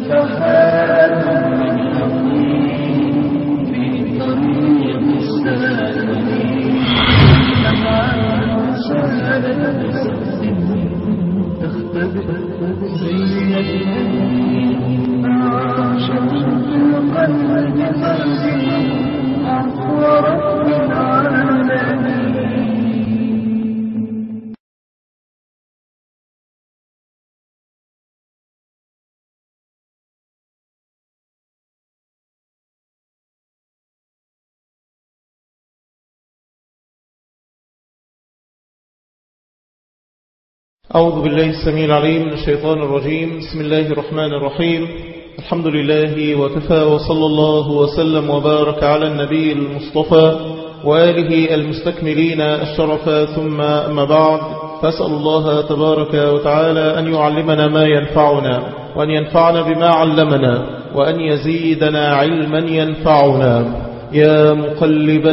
نفحات من يقين في طريق السالمين نفحات سالت بسد تختبئ زينة عاشت في القلب قلبي أقوى رب العالمين أعوذ بالله السميع العليم من الشيطان الرجيم بسم الله الرحمن الرحيم الحمد لله وكفى وصلى الله وسلم وبارك على النبي المصطفى وآله المستكملين الشرف ثم أما بعد فأسأل الله تبارك وتعالى أن يعلمنا ما ينفعنا وأن ينفعنا بما علمنا وأن يزيدنا علما ينفعنا يا مقلب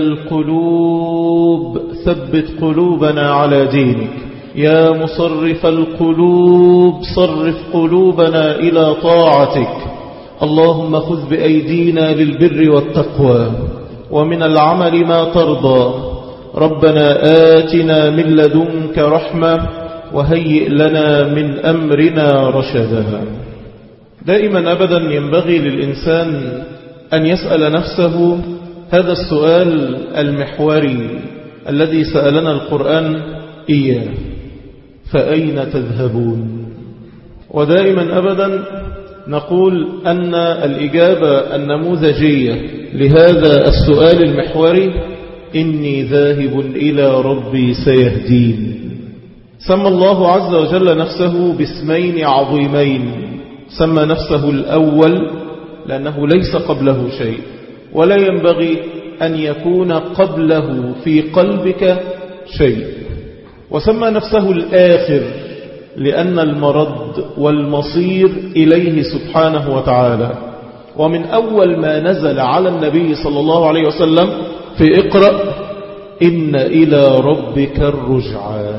القلوب ثبت قلوبنا على دينك يا مصرف القلوب صرف قلوبنا إلى طاعتك اللهم خذ بأيدينا للبر والتقوى ومن العمل ما ترضى ربنا آتنا من لدنك رحمة وهيئ لنا من أمرنا رشدا دائما أبدا ينبغي للإنسان أن يسأل نفسه هذا السؤال المحوري الذي سألنا القرآن إياه فأين تذهبون ودائما أبدا نقول أن الإجابة النموذجية لهذا السؤال المحوري إني ذاهب إلى ربي سيهدين سمى الله عز وجل نفسه باسمين عظيمين سمى نفسه الأول لأنه ليس قبله شيء ولا ينبغي أن يكون قبله في قلبك شيء وسمى نفسه الآخر لأن المرد والمصير إليه سبحانه وتعالى ومن أول ما نزل على النبي صلى الله عليه وسلم في اقرأ إن إلى ربك الرجعى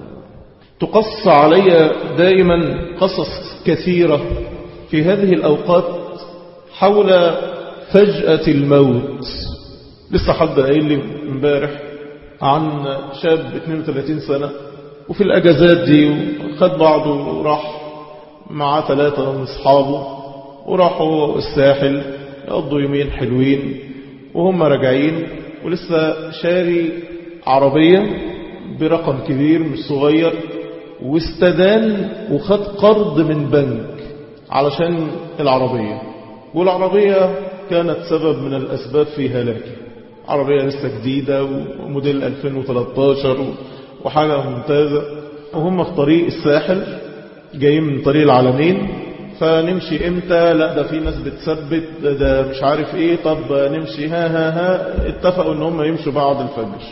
تقص علي دائما قصص كثيرة في هذه الأوقات حول فجأة الموت لسه حد قايل لي امبارح عن شاب 32 سنة وفي الأجازات دي خد بعضه وراح مع ثلاثة من أصحابه وراحوا الساحل يقضوا يومين حلوين وهم راجعين ولسه شاري عربية برقم كبير مش صغير واستدان وخد قرض من بنك علشان العربية والعربية كانت سبب من الأسباب في هلاكه عربية لسه جديدة وموديل 2013 وحاجة ممتازة وهم في طريق الساحل جايين من طريق العالمين فنمشي امتى لا ده في ناس بتثبت ده, ده مش عارف ايه طب نمشي ها ها ها اتفقوا ان هم يمشوا بعد الفجر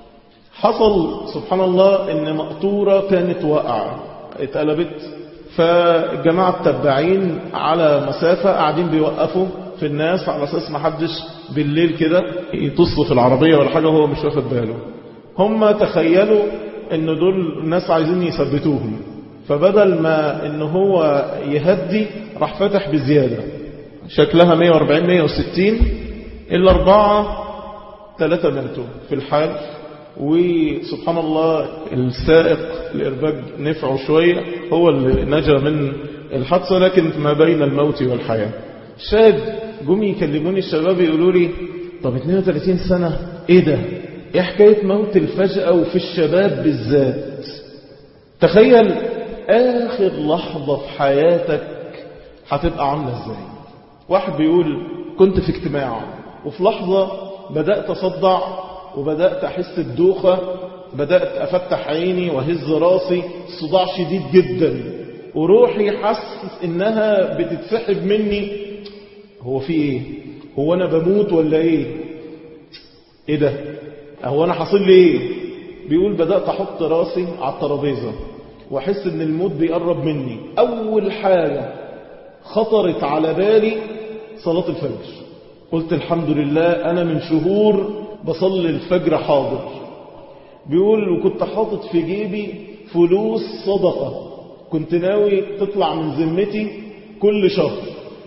حصل سبحان الله ان مقطورة كانت واقعة اتقلبت فالجماعة التبعين على مسافة قاعدين بيوقفوا في الناس على اساس ما حدش بالليل كده يتصل في العربية ولا حاجة هو مش واخد باله هم تخيلوا ان دول الناس عايزين يثبتوهم فبدل ما ان هو يهدي راح فتح بزيادة شكلها 140 160 الاربعة ثلاثة ماتوا في الحال وسبحان الله السائق الإرباج نفعه شوية هو اللي نجا من الحادثة لكن ما بين الموت والحياة شاهد جم يكلموني الشباب يقولوا لي طب 32 سنة ايه ده ايه حكاية موت الفجأة وفي الشباب بالذات تخيل اخر لحظة في حياتك هتبقى عاملة ازاي واحد بيقول كنت في اجتماع وفي لحظة بدأت اصدع وبدأت احس بدوخة بدأت افتح عيني وهز راسي صداع شديد جدا وروحي حس انها بتتسحب مني هو في ايه هو انا بموت ولا ايه ايه ده هو انا حاصل لي ايه بيقول بدأت احط راسي على الترابيزة واحس ان الموت بيقرب مني اول حاجة خطرت على بالي صلاة الفجر قلت الحمد لله انا من شهور بصلي الفجر حاضر بيقول وكنت حاطط في جيبي فلوس صدقة كنت ناوي تطلع من ذمتي كل شهر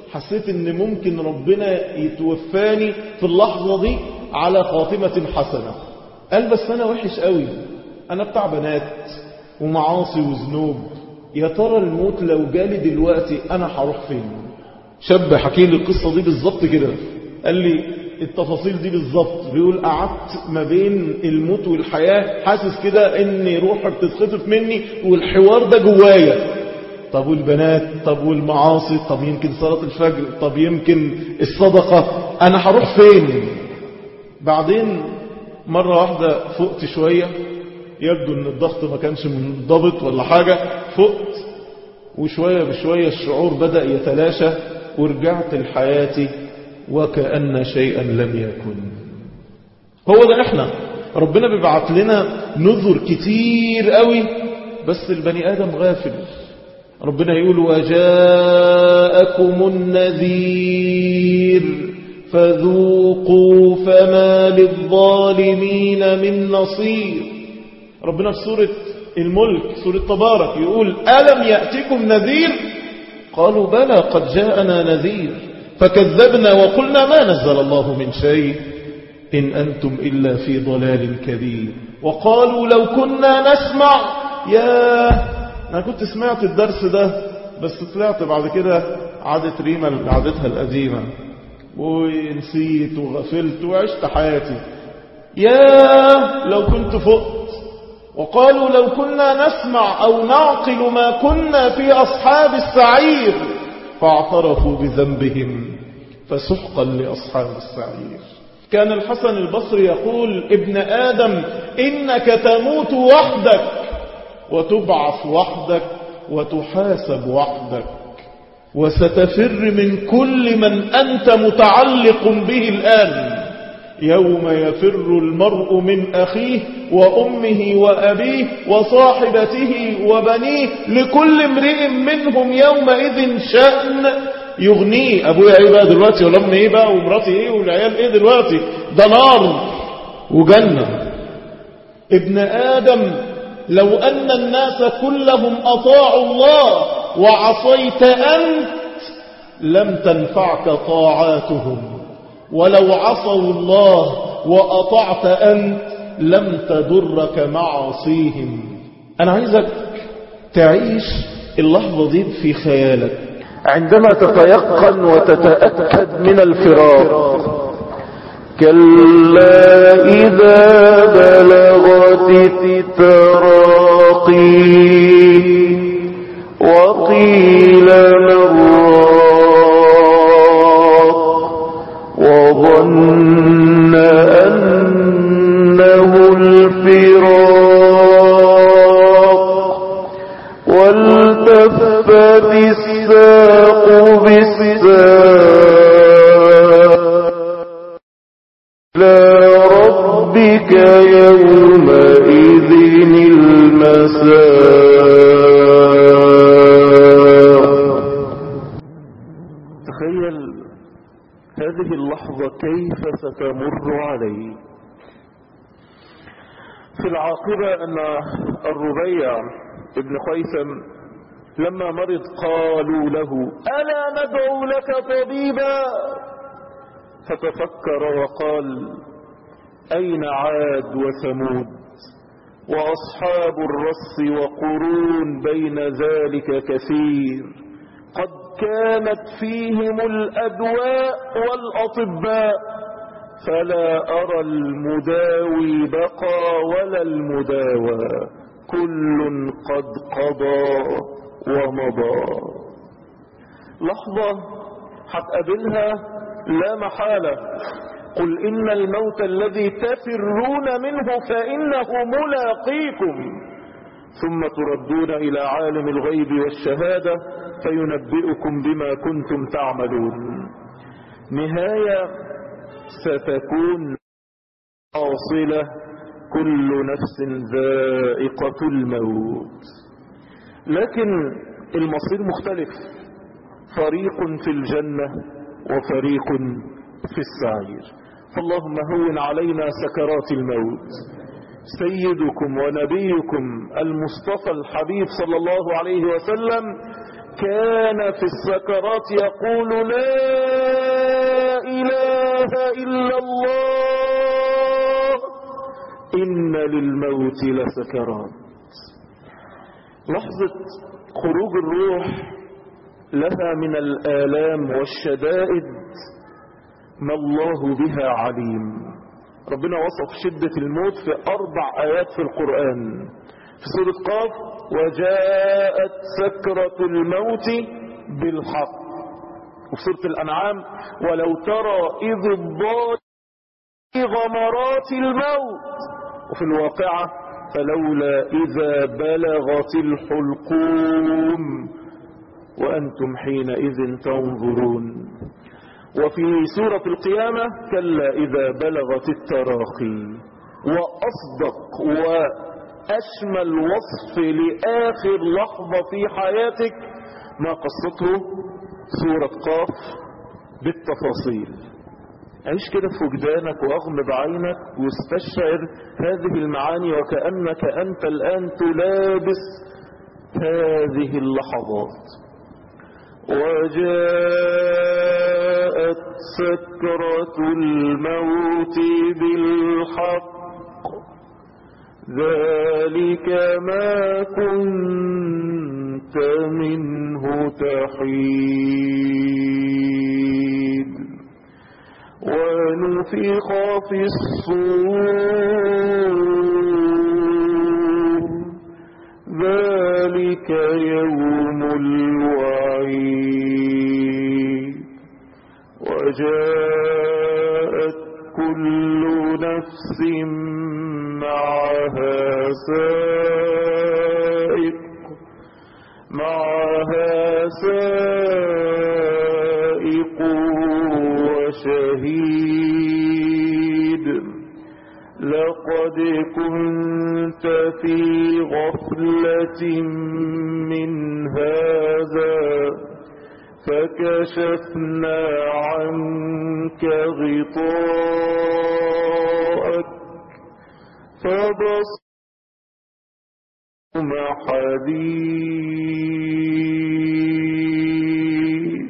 حسيت ان ممكن ربنا يتوفاني في اللحظة دي على خاتمة حسنة قال بس انا وحش قوي انا بتاع بنات ومعاصي وذنوب يا ترى الموت لو جالي دلوقتي انا هروح فين شاب حكي لي القصة دي بالظبط كده قال لي التفاصيل دي بالظبط بيقول قعدت ما بين الموت والحياة حاسس كده ان روحي بتتخطف مني والحوار ده جوايا طب والبنات طب والمعاصي طب يمكن صلاة الفجر طب يمكن الصدقة انا هروح فين بعدين مرة واحدة فقت شوية يبدو ان الضغط ما كانش منضبط ولا حاجة فقت وشوية بشوية الشعور بدأ يتلاشى ورجعت لحياتي وكأن شيئا لم يكن هو ده احنا ربنا بيبعت لنا نذر كتير قوي بس البني آدم غافل ربنا يقول وجاءكم النذير فذوقوا فما للظالمين من نصير ربنا في سورة الملك سورة تبارك يقول ألم يأتكم نذير قالوا بلى قد جاءنا نذير فكذبنا وقلنا ما نزل الله من شيء إن أنتم إلا في ضلال كبير وقالوا لو كنا نسمع يا أنا كنت سمعت الدرس ده بس طلعت بعد كده عادت ريما لعادتها القديمة ونسيت وغفلت وعشت حياتي يا لو كنت فقت وقالوا لو كنا نسمع أو نعقل ما كنا في أصحاب السعير فاعترفوا بذنبهم فسحقا لأصحاب السعير كان الحسن البصري يقول ابن آدم إنك تموت وحدك وتبعث وحدك وتحاسب وحدك وستفر من كل من أنت متعلق به الآن يوم يفر المرء من أخيه وأمه وأبيه وصاحبته وبنيه لكل امرئ منهم يومئذ شأن يغنيه أبويا إيه بقى دلوقتي ولا أمي إيه بقى ومراتي إيه والعيال إيه دلوقتي ده نار وجنة ابن آدم لو أن الناس كلهم أطاعوا الله وعصيت أنت لم تنفعك طاعاتهم ولو عصوا الله وأطعت أنت لم تضرك معاصيهم أنا عايزك تعيش اللحظة دي في خيالك عندما تتيقن وتتأكد من الفراق كلا إذا بلغت التراقي وقيل من وظن أنه الفراق والتفت الساق بالساق إلى ربك يومئذ المساق تخيل هذه اللحظة كيف ستمر عليك في العاقبة أن الربيع ابن خيثم لما مرض قالوا له ألا ندعو لك طبيبا فتفكر وقال أين عاد وثمود وأصحاب الرس وقرون بين ذلك كثير قد كانت فيهم الأدواء والأطباء فلا أرى المداوي بقى ولا المداوى كل قد قضى ومضى لحظة هتقابلها لا محالة قل إن الموت الذي تفرون منه فإنه ملاقيكم ثم تردون إلى عالم الغيب والشهادة فينبئكم بما كنتم تعملون نهاية ستكون حاصلة كل نفس ذائقة الموت لكن المصير مختلف فريق في الجنة وفريق في السعير فاللهم هون علينا سكرات الموت سيدكم ونبيكم المصطفى الحبيب صلى الله عليه وسلم كان في السكرات يقول لا إله إلا الله إن للموت لسكرات لحظة خروج الروح لها من الآلام والشدائد ما الله بها عليم ربنا وصف شدة الموت في أربع آيات في القرآن في سورة قاف وجاءت سكرة الموت بالحق وفي سورة الأنعام ولو ترى إذ الضال في غمرات الموت وفي الواقعة فلولا إذا بلغت الحلقوم وأنتم حينئذ تنظرون وفي سورة القيامة كلا إذا بلغت التراخي وأصدق وأشمل وصف لآخر لحظة في حياتك ما قصته سورة قاف بالتفاصيل عيش كده في وجدانك واغمض عينك واستشعر هذه المعاني وكأنك أنت الآن تلابس هذه اللحظات وجاءت سكرة الموت بالحق ذلك ما كنت منه تحيد ونفخ في الصور ذلك يوم الوعيد وجاءت كل نفس معها سائق معها سائق وشهيد لقد كنت في غفلة من هذا فكشفنا عنك غطاءك فبصر حديد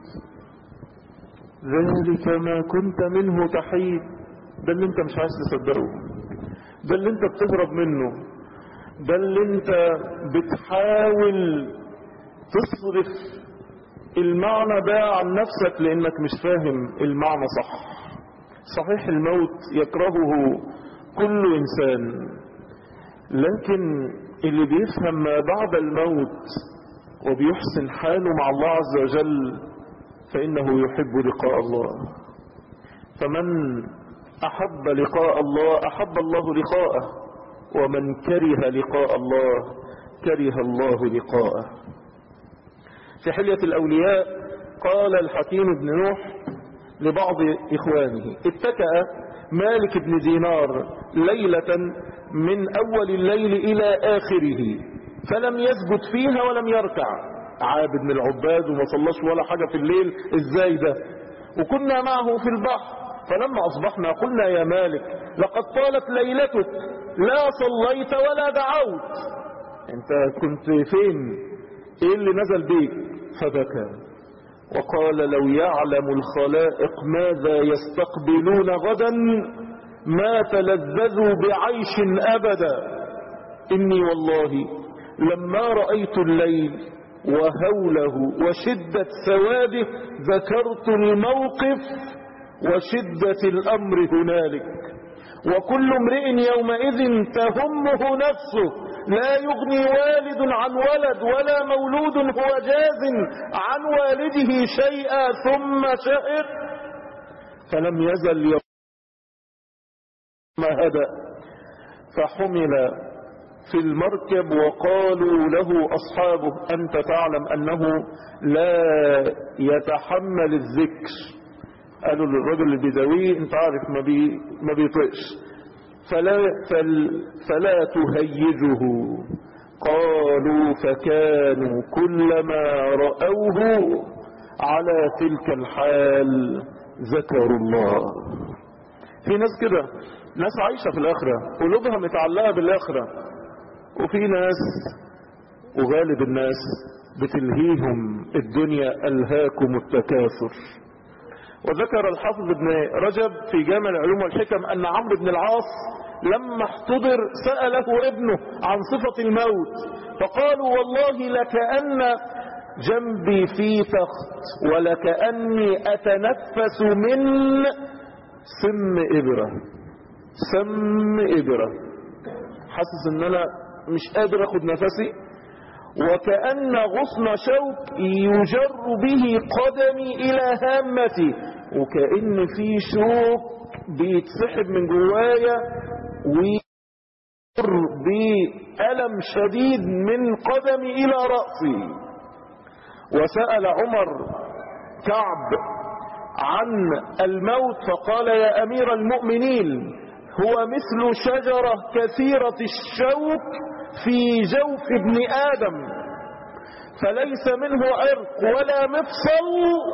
ذلك ما كنت منه تحيد ده اللي انت مش عايز تصدقه ده اللي انت بتهرب منه ده اللي انت بتحاول تصرف المعنى ده عن نفسك لانك مش فاهم المعنى صح صحيح الموت يكرهه كل انسان لكن اللي بيفهم ما بعد الموت وبيحسن حاله مع الله عز وجل فإنه يحب لقاء الله فمن أحب لقاء الله أحب الله لقاءه ومن كره لقاء الله كره الله لقاءه في حلية الأولياء قال الحكيم بن نوح لبعض إخوانه اتكأ مالك بن دينار ليلة من أول الليل إلى آخره فلم يسجد فيها ولم يركع عابد من العباد وما صلاش ولا حاجة في الليل ازاي ده وكنا معه في البحر فلما أصبحنا قلنا يا مالك لقد طالت ليلتك لا صليت ولا دعوت انت كنت فين ايه اللي نزل بيك فبكى وقال لو يعلم الخلائق ماذا يستقبلون غدا ما تلذذوا بعيش أبدا إني والله لما رأيت الليل وهوله وشدة سواده ذكرت الموقف وشدة الأمر هنالك وكل امرئ يومئذ تهمه نفسه لا يغني والد عن ولد ولا مولود هو جاز عن والده شيئا ثم شئر فلم يزل يوم ما هدأ فحمل في المركب وقالوا له أصحابه أنت تعلم أنه لا يتحمل الذكر قالوا للرجل اللي بيداويه انت عارف ما, بي ما بيطقش فلا, فل فلا تهيجه قالوا فكانوا كلما رأوه على تلك الحال ذكروا الله في ناس كده ناس عايشة في الآخرة قلوبها متعلقة بالآخرة وفي ناس وغالب الناس بتلهيهم الدنيا ألهاكم التكاثر وذكر الحافظ ابن رجب في جامع العلوم والحكم أن عمرو بن العاص لما احتضر سأله ابنه عن صفة الموت فقالوا والله لكأن جنبي في تخت ولكأني أتنفس من سم إبرة سم إبرة حاسس ان انا مش قادر اخد نفسي وكأن غصن شوك يجر به قدمي الى هامتي وكأن في شوك بيتسحب من جوايا ويجر بألم شديد من قدمي الى رأسي وسأل عمر كعب عن الموت فقال يا امير المؤمنين هو مثل شجرة كثيرة الشوك في جوف ابن آدم فليس منه عرق ولا مفصل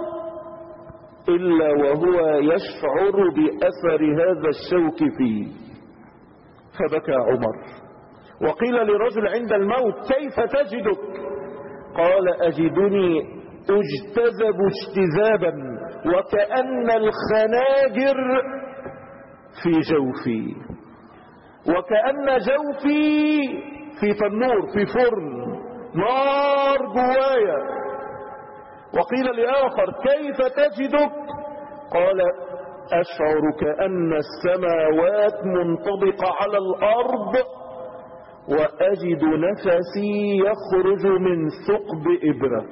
إلا وهو يشعر بأثر هذا الشوك فيه فبكى عمر وقيل لرجل عند الموت كيف تجدك قال أجدني اجتذب اجتذابا وكأن الخناجر في جوفي وكأن جوفي في تنور في فرن نار جوايا وقيل لآخر كيف تجدك قال أشعر كأن السماوات منطبقة على الأرض وأجد نفسي يخرج من ثقب إبرة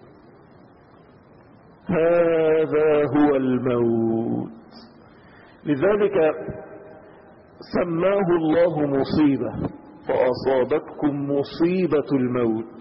هذا هو الموت لذلك سماه الله مصيبة فأصابتكم مصيبة الموت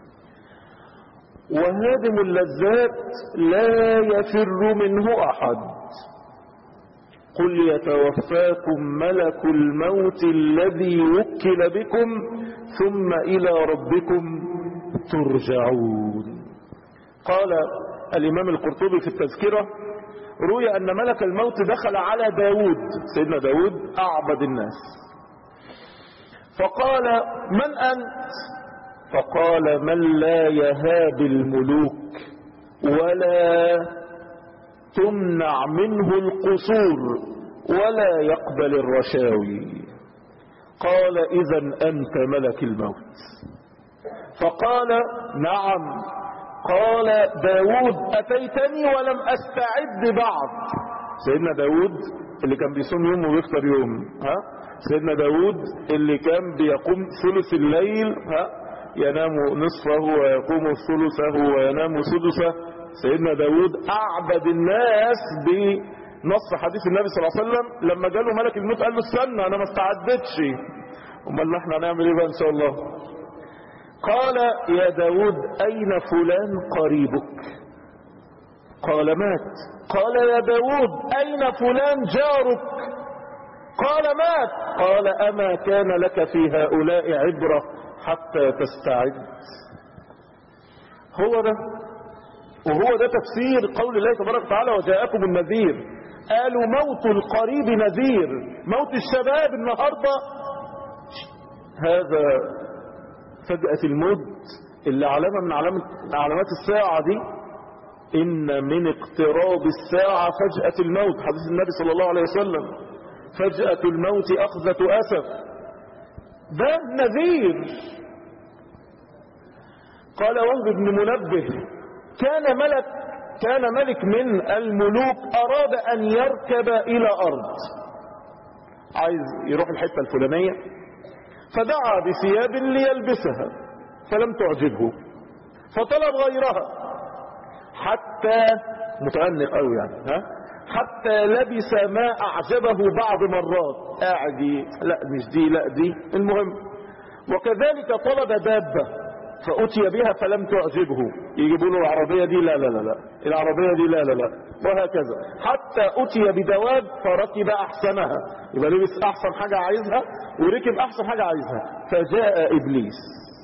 وهادم اللذات لا يفر منه أحد قل يتوفاكم ملك الموت الذي وكل بكم ثم إلى ربكم ترجعون قال الإمام القرطبي في التذكرة روي أن ملك الموت دخل على داود سيدنا داود أعبد الناس فقال من أنت فقال من لا يهاب الملوك ولا تمنع منه القصور ولا يقبل الرشاوي قال إذا أنت ملك الموت فقال نعم قال داود أتيتني ولم أستعد بعد سيدنا داود اللي كان بيصوم يوم ويفطر يوم ها سيدنا داود اللي كان بيقوم ثلث الليل ها ينام نصفه ويقوم ثلثه وينام سدسه سيدنا داود أعبد الناس بنص حديث النبي صلى الله عليه وسلم لما جاله ملك الموت قال له استنى أنا ما استعدتش امال احنا هنعمل ايه بقى ان شاء الله قال يا داود أين فلان قريبك قال مات قال يا داود أين فلان جارك قال مات قال أما كان لك في هؤلاء عبرة حتى تستعد هو ده وهو ده تفسير قول الله تبارك وتعالى وجاءكم النذير قالوا موت القريب نذير موت الشباب النهاردة هذا فجأة الموت اللي علامة من علامة علامات الساعة دي إن من اقتراب الساعة فجأة الموت حديث النبي صلى الله عليه وسلم فجأة الموت أخذة أسف ده نذير قال وهب بن منبه كان ملك كان ملك من الملوك أراد أن يركب إلى أرض عايز يروح الحتة الفلانية فدعا بثياب ليلبسها فلم تعجبه فطلب غيرها حتى متأنق قوي يعني ها حتى لبس ما أعجبه بعض مرات قاعد لا مش دي لا دي المهم وكذلك طلب دابة فأتي بها فلم تعجبه يجيبوا له العربية دي لا لا لا لا العربية دي لا لا لا وهكذا حتى أتي بدواب فركب أحسنها يبقى لبس أحسن حاجة عايزها وركب أحسن حاجة عايزها فجاء إبليس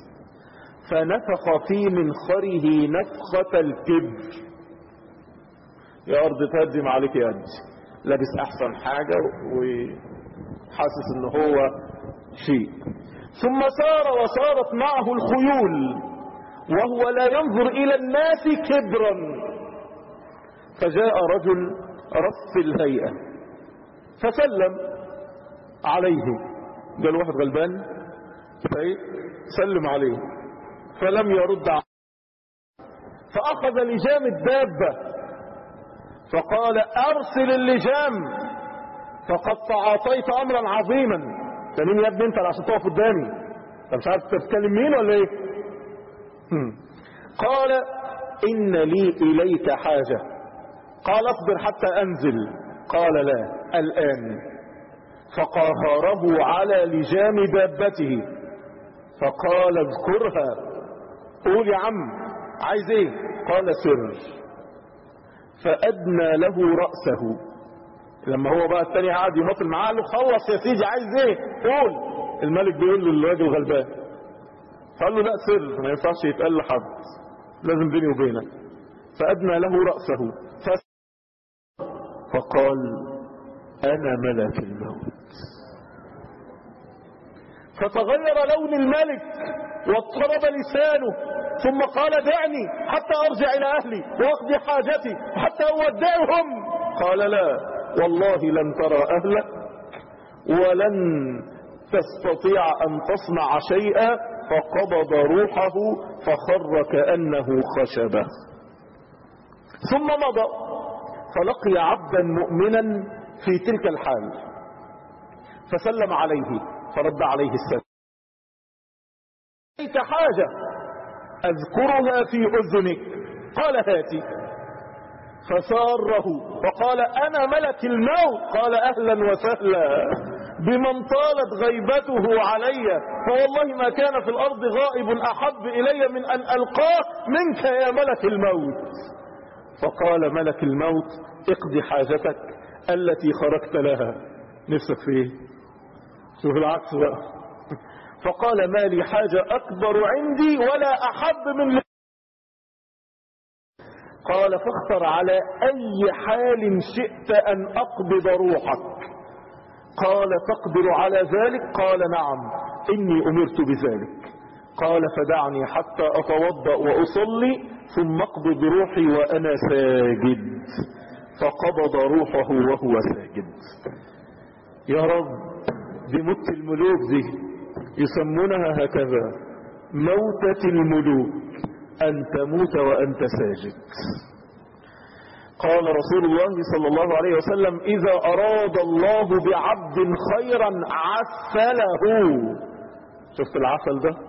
فنفخ في منخره نفخة الكبر يا أرض تهدم عليك يا أنت لابس أحسن حاجة وحاسس إن هو شيء ثم سار وصارت معه الخيول وهو لا ينظر إلى الناس كبرا فجاء رجل رف الهيئة فسلم عليه قال واحد غلبان سلم عليه فلم يرد عليه فأخذ لجام الدابة فقال أرسل اللجام فقد تعاطيت أمرا عظيما انت مين يا ابني انت عشان تقف قدامي انت مش عارف تتكلم مين ولا ايه هم. قال إن لي إليك حاجة قال اصبر حتى أنزل قال لا الآن فقهره على لجام دابته فقال اذكرها قول يا عم عايز ايه قال سر فأدنى له رأسه لما هو بقى التاني قاعد يمطل معاه قال له خلص يا سيدي عايز ايه قول الملك بيقول للراجل غلبان فقال له لا سر ما ينفعش يتقال لحد لازم بيني وبينك فأدنى له رأسه فس فقال أنا ملك الموت فتغير لون الملك واضطرب لسانه ثم قال دعني حتى أرجع إلى أهلي وأقضي حاجتي حتى أودعهم قال لا والله لن ترى أهلك ولن تستطيع أن تصنع شيئا فقبض روحه فخر كأنه خشبة ثم مضى فلقي عبدا مؤمنا في تلك الحال فسلم عليه فرد عليه السلام ليك حاجة أذكرها في أذنك قال هاتي فساره وقال أنا ملك الموت قال أهلا وسهلا بمن طالت غيبته علي فوالله ما كان في الأرض غائب أحب إلي من أن ألقاه منك يا ملك الموت فقال ملك الموت اقضي حاجتك التي خرجت لها نفسك في ايه شوف العكس بقى فقال ما لي حاجة أكبر عندي ولا أحب من قال فاختر على أي حال شئت أن أقبض روحك قال تقدر على ذلك قال نعم إني أمرت بذلك قال فدعني حتى أتوضأ وأصلي ثم اقبض روحي وأنا ساجد فقبض روحه وهو ساجد يا رب دي مت الملوك دي يسمونها هكذا موتة الملوك أن تموت وأنت ساجد قال رسول الله صلى الله عليه وسلم إذا أراد الله بعبد خيرا عسله شفت العسل ده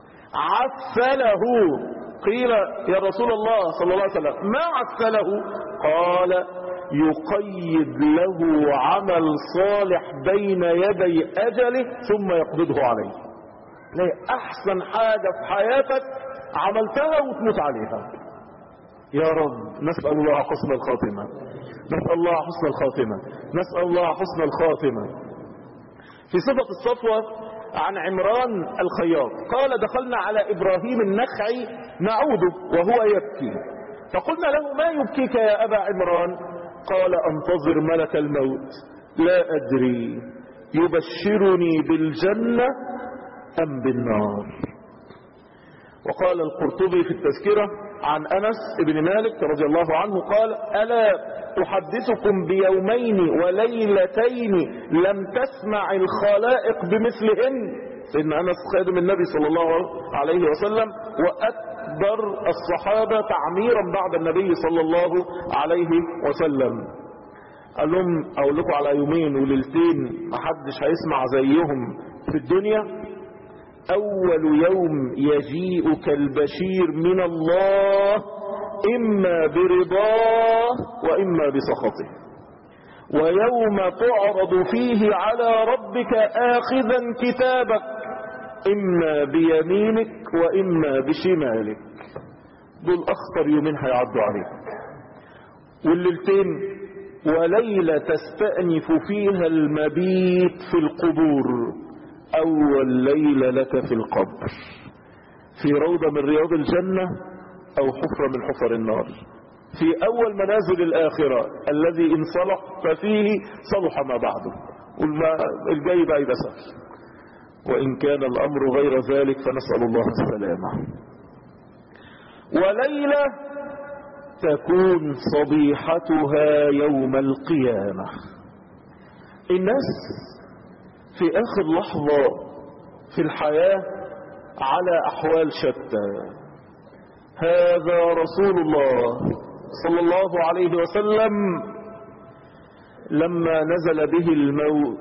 عسله قيل يا رسول الله صلى الله عليه وسلم ما عسله قال يقيد له عمل صالح بين يدي أجله ثم يقبضه عليه لا أحسن حاجة في حياتك عملتها وتموت عليها يا رب نسأل الله حسن الخاتمة نسأل الله حسن الخاتمة نسأل الله حسن الخاتمة في صفة الصفوة عن عمران الخياط قال دخلنا على إبراهيم النخعي نعوده وهو يبكي فقلنا له ما يبكيك يا أبا عمران قال أنتظر ملك الموت لا أدري يبشرني بالجنة أم بالنار وقال القرطبي في التذكرة عن أنس بن مالك رضي الله عنه قال ألا أحدثكم بيومين وليلتين لم تسمع الخلائق بمثلهن سيدنا أنس خادم النبي صلى الله عليه وسلم وأكبر الصحابة تعميرا بعد النبي صلى الله عليه وسلم قال لهم أقول لكم على يومين وليلتين محدش هيسمع زيهم في الدنيا أول يوم يجيئك البشير من الله إما برضاه وإما بسخطه ويوم تعرض فيه على ربك آخذا كتابك إما بيمينك وإما بشمالك دول أخطر يومين هيعدوا عليك والليلتين وليلة تستأنف فيها المبيت في القبور أول ليلة لك في القبر في روضة من رياض الجنة أو حفرة من حفر النار في أول منازل الآخرة الذي إن صلح ففيه صلح ما بعده والجاي بقى يبقى سهل وإن كان الأمر غير ذلك فنسأل الله السلامة وليلة تكون صبيحتها يوم القيامة الناس في آخر لحظة في الحياة على أحوال شتى هذا رسول الله صلى الله عليه وسلم لما نزل به الموت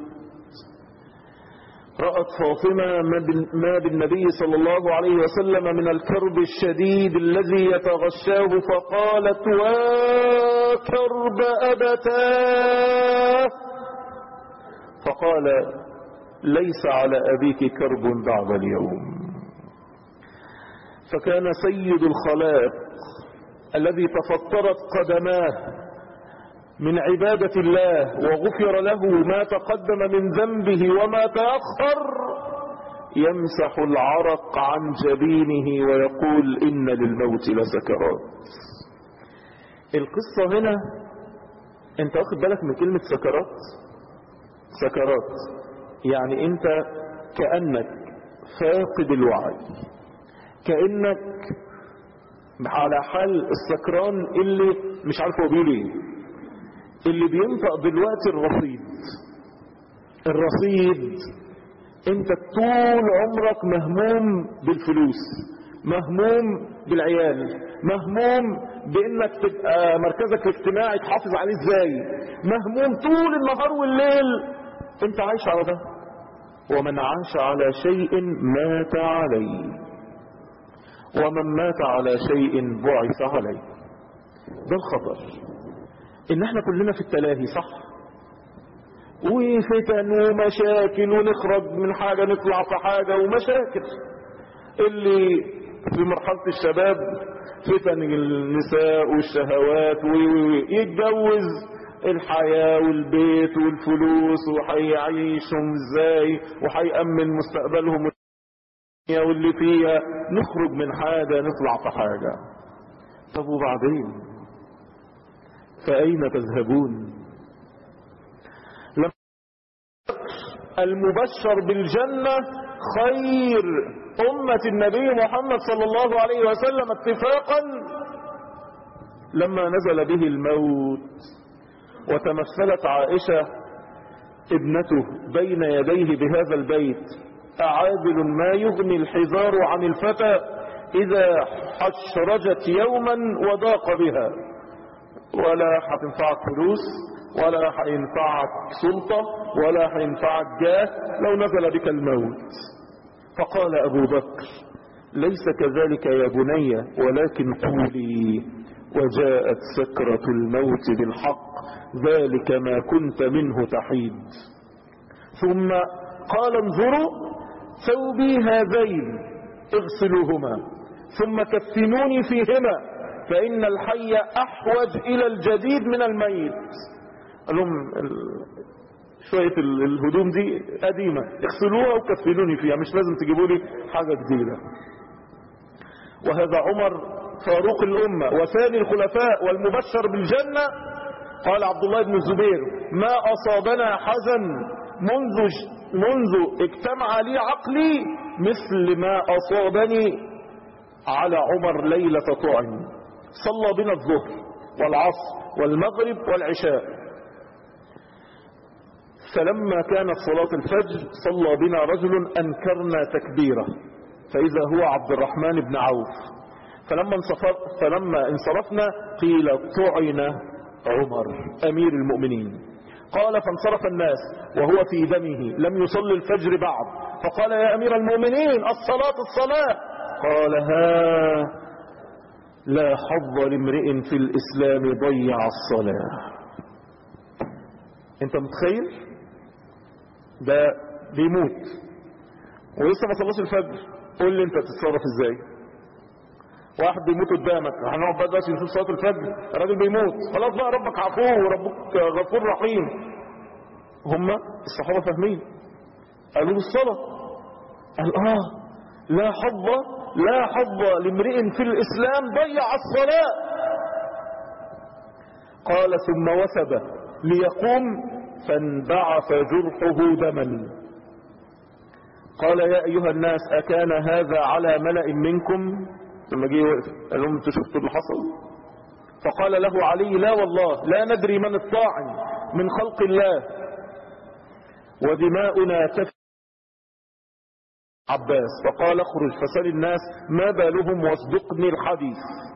رأت فاطمة ما بالنبي صلى الله عليه وسلم من الكرب الشديد الذي يتغشاه فقالت وكرب أبتاه فقال ليس على أبيك كرب بعد اليوم فكان سيد الخلائق الذي تفطرت قدماه من عبادة الله وغفر له ما تقدم من ذنبه وما تأخر يمسح العرق عن جبينه ويقول إن للموت لسكرات القصة هنا انت واخد بالك من كلمة سكرات سكرات يعني انت كأنك فاقد الوعي كأنك على حال السكران اللي مش عارف هو بيقول ايه اللي بينطق دلوقتي الرصيد الرصيد انت طول عمرك مهموم بالفلوس مهموم بالعيال مهموم بانك تبقى مركزك الاجتماعي تحافظ عليه ازاي مهموم طول النهار والليل انت عايش على ده ومن عاش على شيء مات عليه ومن مات على شيء بعث عليه ده الخطر ان احنا كلنا في التلاهي صح وفتن ومشاكل ونخرج من حاجة نطلع في حاجة ومشاكل اللي في مرحلة الشباب فتن النساء والشهوات ويتجوز الحياة والبيت والفلوس وهيعيشهم ازاي وهيأمن مستقبلهم واللي فيها نخرج من حاجة نطلع في حاجة طب وبعدين فأين تذهبون لما المبشر بالجنة خير أمة النبي محمد صلى الله عليه وسلم اتفاقا لما نزل به الموت وتمثلت عائشة ابنته بين يديه بهذا البيت أعادل ما يغني الحذار عن الفتى إذا حشرجت يوما وضاق بها ولا هتنفعك فلوس ولا هينفعك سلطة ولا هينفعك جاه لو نزل بك الموت فقال أبو بكر ليس كذلك يا بني ولكن قولي وجاءت سكرة الموت بالحق ذلك ما كنت منه تحيد ثم قال انظروا ثوبي هذين اغسلوهما ثم كفنوني فيهما فإن الحي أحوج إلى الجديد من الميت قال لهم شوية الهدوم دي قديمة اغسلوها وكفنوني فيها مش لازم تجيبوا لي حاجة جديدة وهذا عمر فاروق الأمة وثاني الخلفاء والمبشر بالجنة قال عبد الله بن الزبير ما أصابنا حزن منذ منذ اجتمع لي عقلي مثل ما أصابني على عمر ليلة طعن صلى بنا الظهر والعصر والمغرب والعشاء فلما كانت صلاة الفجر صلى بنا رجل أنكرنا تكبيره فإذا هو عبد الرحمن بن عوف فلما, انصفر فلما انصرفنا قيل طعن عمر أمير المؤمنين قال فانصرف الناس وهو في دمه لم يصلي الفجر بعد فقال يا أمير المؤمنين الصلاة الصلاة قال ها لا حظ لامرئ في الإسلام ضيع الصلاة انت متخيل ده بيموت ولسه ما صلاش الفجر قول لي انت تتصرف ازاي واحد بيموت قدامك هنقعد بقى دلوقتي نشوف صلاه الفجر الراجل بيموت خلاص بقى ربك عفو وربك غفور رحيم هم الصحابه فاهمين قالوا بالصلاه قال اه لا حظ لا حظ لامرئ في الاسلام ضيع الصلاه قال ثم وثب ليقوم فانبعث جرحه دما قال يا أيها الناس أكان هذا على ملأ منكم لما جه وقف قال لهم انتوا شفتوا اللي حصل فقال له علي لا والله لا ندري من الطاعن من خلق الله ودماؤنا تف عباس فقال اخرج فسل الناس ما بالهم واصدقني الحديث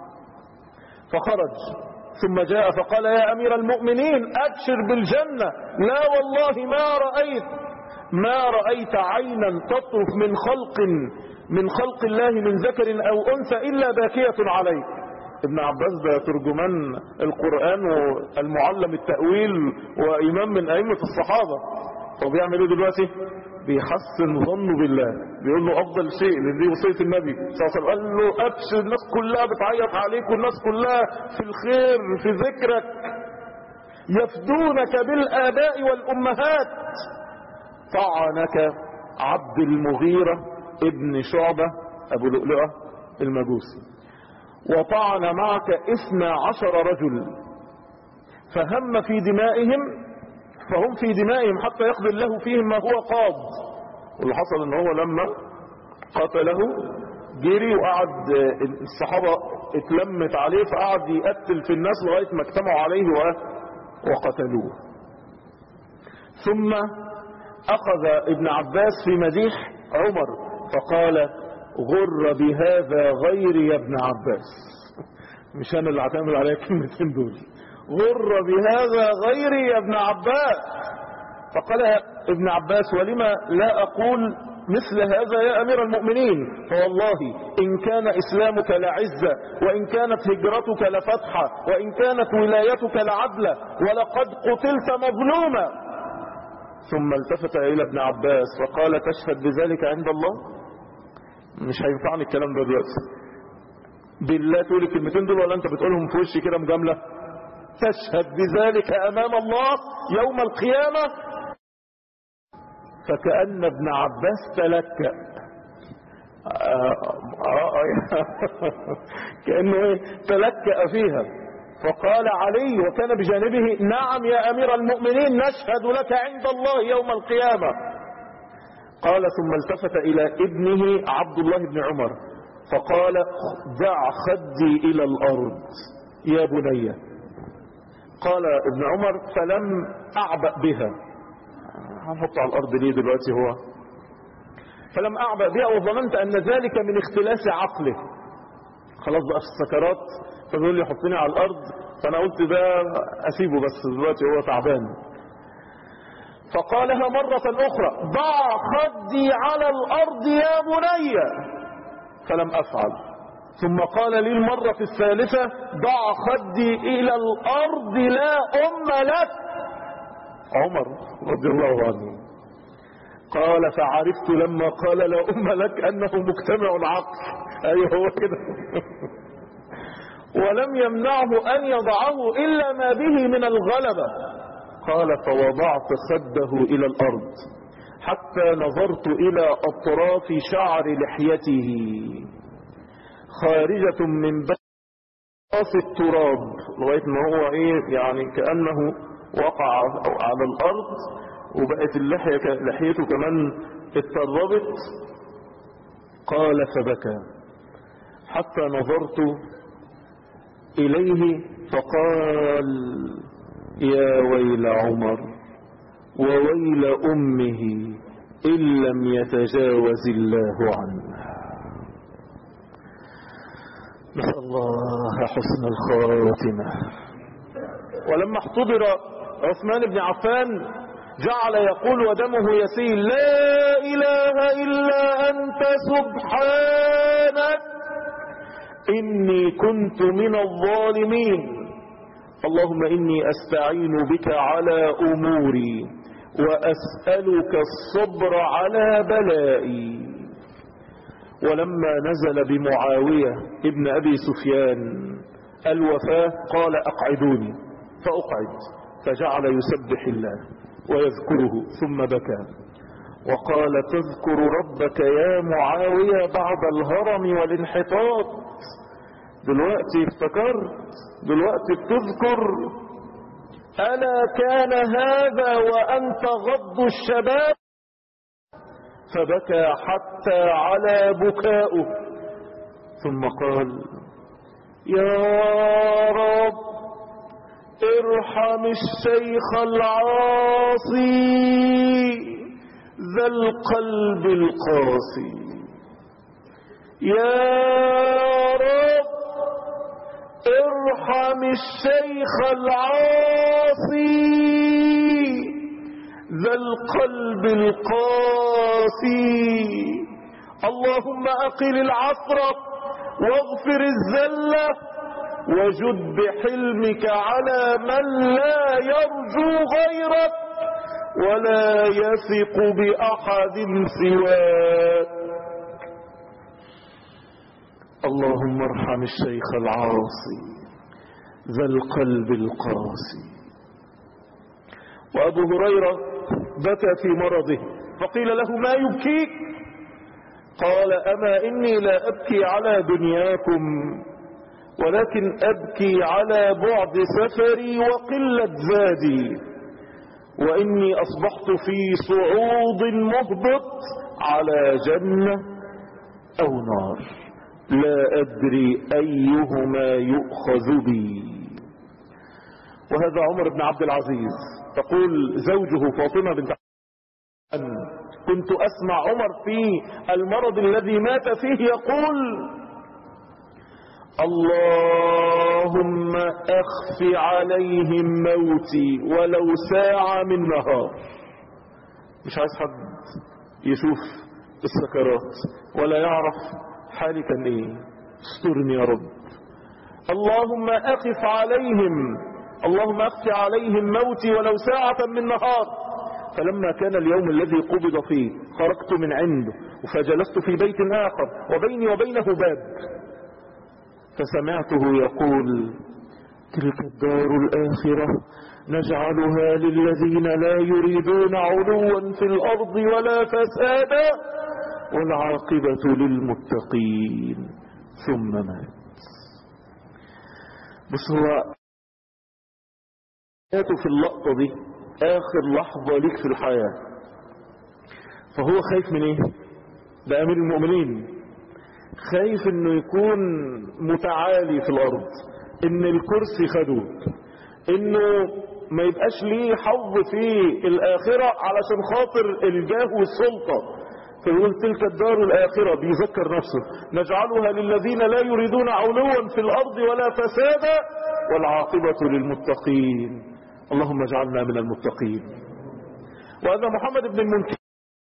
فخرج ثم جاء فقال يا أمير المؤمنين أبشر بالجنة لا والله ما رأيت ما رأيت عينا تطرف من خلق من خلق الله من ذكر أو أنثى إلا باكية عليك ابن عباس ده ترجمان القرآن والمعلم التأويل وإمام من أئمة الصحابة هو بيعمل ايه دلوقتي بيحسن ظنه بالله بيقول له افضل شيء لان دي وصيه النبي صلى الله عليه وسلم قال له ابشر الناس كلها بتعيط عليك والناس كلها في الخير في ذكرك يفدونك بالاباء والامهات طعنك عبد المغيرة ابن شعبة ابو لؤلؤة المجوسي وطعن معك اثنى عشر رجل فهم في دمائهم فهم في دمائهم حتى يقضي الله فيهم ما هو قاض واللي حصل ان هو لما قتله جري وقعد الصحابة اتلمت عليه فقعد يقتل في الناس لغاية ما اجتمعوا عليه وقتلوه ثم اخذ ابن عباس في مديح عمر فقال غر بهذا غيري يا ابن عباس مش انا اللي هتعمل عليك الكلمتين دول غر بهذا غيري يا ابن عباس فقال ابن عباس ولما لا أقول مثل هذا يا أمير المؤمنين فوالله إن كان إسلامك لعزة وإن كانت هجرتك لفتحة وإن كانت ولايتك لعدلة ولقد قتلت مظلوما ثم التفت إلى ابن عباس فقال تشهد بذلك عند الله مش هينفعني الكلام ده دلوقتي بالله تقول الكلمتين دول ولا انت بتقولهم في وشي كده مجامله تشهد بذلك أمام الله يوم القيامة فكأن ابن عباس تلكأ كأنه ايه تلكأ فيها فقال علي وكان بجانبه نعم يا أمير المؤمنين نشهد لك عند الله يوم القيامة قال ثم التفت إلى ابنه عبد الله بن عمر فقال دع خدي إلى الأرض يا بني قال ابن عمر فلم أعبأ بها هنحط على الأرض ليه دلوقتي هو فلم أعبأ بها وظننت أن ذلك من اختلاس عقله خلاص بقى في السكرات فبيقول لي حطني على الأرض فأنا قلت ده أسيبه بس دلوقتي هو تعبان فقالها مرة أخرى ضع خدي على الأرض يا بني فلم أفعل ثم قال لي المرة الثالثة ضع خدي إلى الأرض لا أم لك عمر رضي الله عنه قال فعرفت لما قال لا أم لك أنه مجتمع العقل أيوه هو كده ولم يمنعه أن يضعه إلا ما به من الغلبة قال فوضعت خده إلى الأرض حتى نظرت إلى أطراف شعر لحيته خارجة من بس التراب لغاية ما هو ايه يعني كأنه وقع على الارض وبقت اللحية لحيته كمان اتطربت قال فبكى حتى نظرت اليه فقال يا ويل عمر وويل امه ان لم يتجاوز الله عنه نسأل الله حسن الخاتمة ولما احتضر عثمان بن عفان جعل يقول ودمه يسيل لا إله إلا أنت سبحانك إني كنت من الظالمين اللهم إني أستعين بك على أموري وأسألك الصبر على بلائي ولما نزل بمعاوية ابن أبي سفيان الوفاة قال أقعدوني فأقعد فجعل يسبح الله ويذكره ثم بكى وقال تذكر ربك يا معاوية بعد الهرم والانحطاط دلوقتي افتكرت دلوقتي بتذكر ألا كان هذا وأنت غض الشباب فبكى حتى على بكاؤه ثم قال يا رب ارحم الشيخ العاصي ذا القلب القاسي يا رب ارحم الشيخ العاصي ذا القلب القاسي اللهم أقل العثرة واغفر الزلة وجد بحلمك على من لا يرجو غيرك ولا يثق بأحد سواك اللهم ارحم الشيخ العاصي ذا القلب القاسي وأبو هريرة بكى في مرضه فقيل له ما يبكيك قال أما إني لا أبكي على دنياكم ولكن أبكي على بعد سفري وقلة زادي وإني أصبحت في صعود مهبط على جنة أو نار لا أدري أيهما يؤخذ بي وهذا عمر بن عبد العزيز تقول زوجه فاطمة بنت أن كنت أسمع عمر في المرض الذي مات فيه يقول اللهم اخف عليهم موتي ولو ساعة من نهار مش عايز حد يشوف السكرات ولا يعرف حالي كان ايه استرني يا رب اللهم اخف عليهم اللهم اخف عليهم موتي ولو ساعة من نهار فلما كان اليوم الذي قبض فيه خرجت من عنده فجلست في بيت آخر وبيني وبينه باب فسمعته يقول تلك الدار الآخرة نجعلها للذين لا يريدون علوا في الأرض ولا فسادا والعاقبة للمتقين ثم مات بس هو في اللقطة دي آخر لحظة ليك في الحياة فهو خايف من ايه ده أمير المؤمنين خايف انه يكون متعالي في الارض ان الكرسي خدوه انه ما يبقاش ليه حظ في الاخرة علشان خاطر الجاه والسلطة فيقول تلك الدار الاخرة بيذكر نفسه نجعلها للذين لا يريدون علوا في الارض ولا فسادا والعاقبة للمتقين اللهم اجعلنا من المتقين وهذا محمد بن المنكر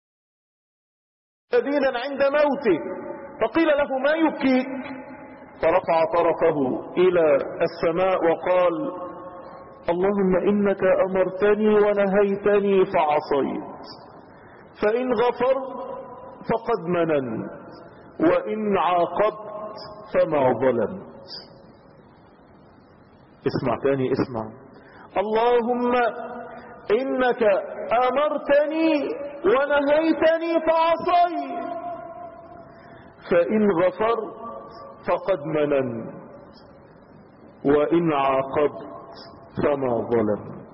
دينا عند موته فقيل له ما يبكيك فرفع طرفه إلى السماء وقال اللهم إنك أمرتني ونهيتني فعصيت فإن غفرت فقد مننت وإن عاقبت فما ظلمت اسمع تاني اسمع اللهم إنك أمرتني ونهيتني فعصيت فإن غفرت فقد مننت وإن عاقبت فما ظلمت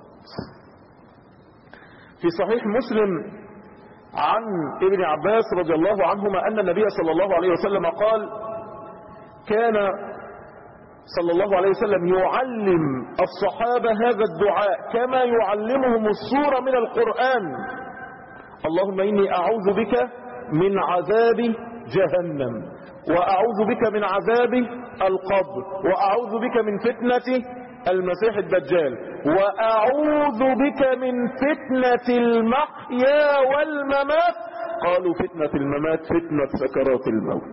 في صحيح مسلم عن ابن عباس رضي الله عنهما أن النبي صلى الله عليه وسلم قال كان صلى الله عليه وسلم يعلم الصحابة هذا الدعاء كما يعلمهم السورة من القرآن اللهم إني أعوذ بك من عذاب جهنم وأعوذ بك من عذاب القبر وأعوذ بك من فتنة المسيح الدجال وأعوذ بك من فتنة المحيا والممات قالوا فتنة الممات فتنة سكرات الموت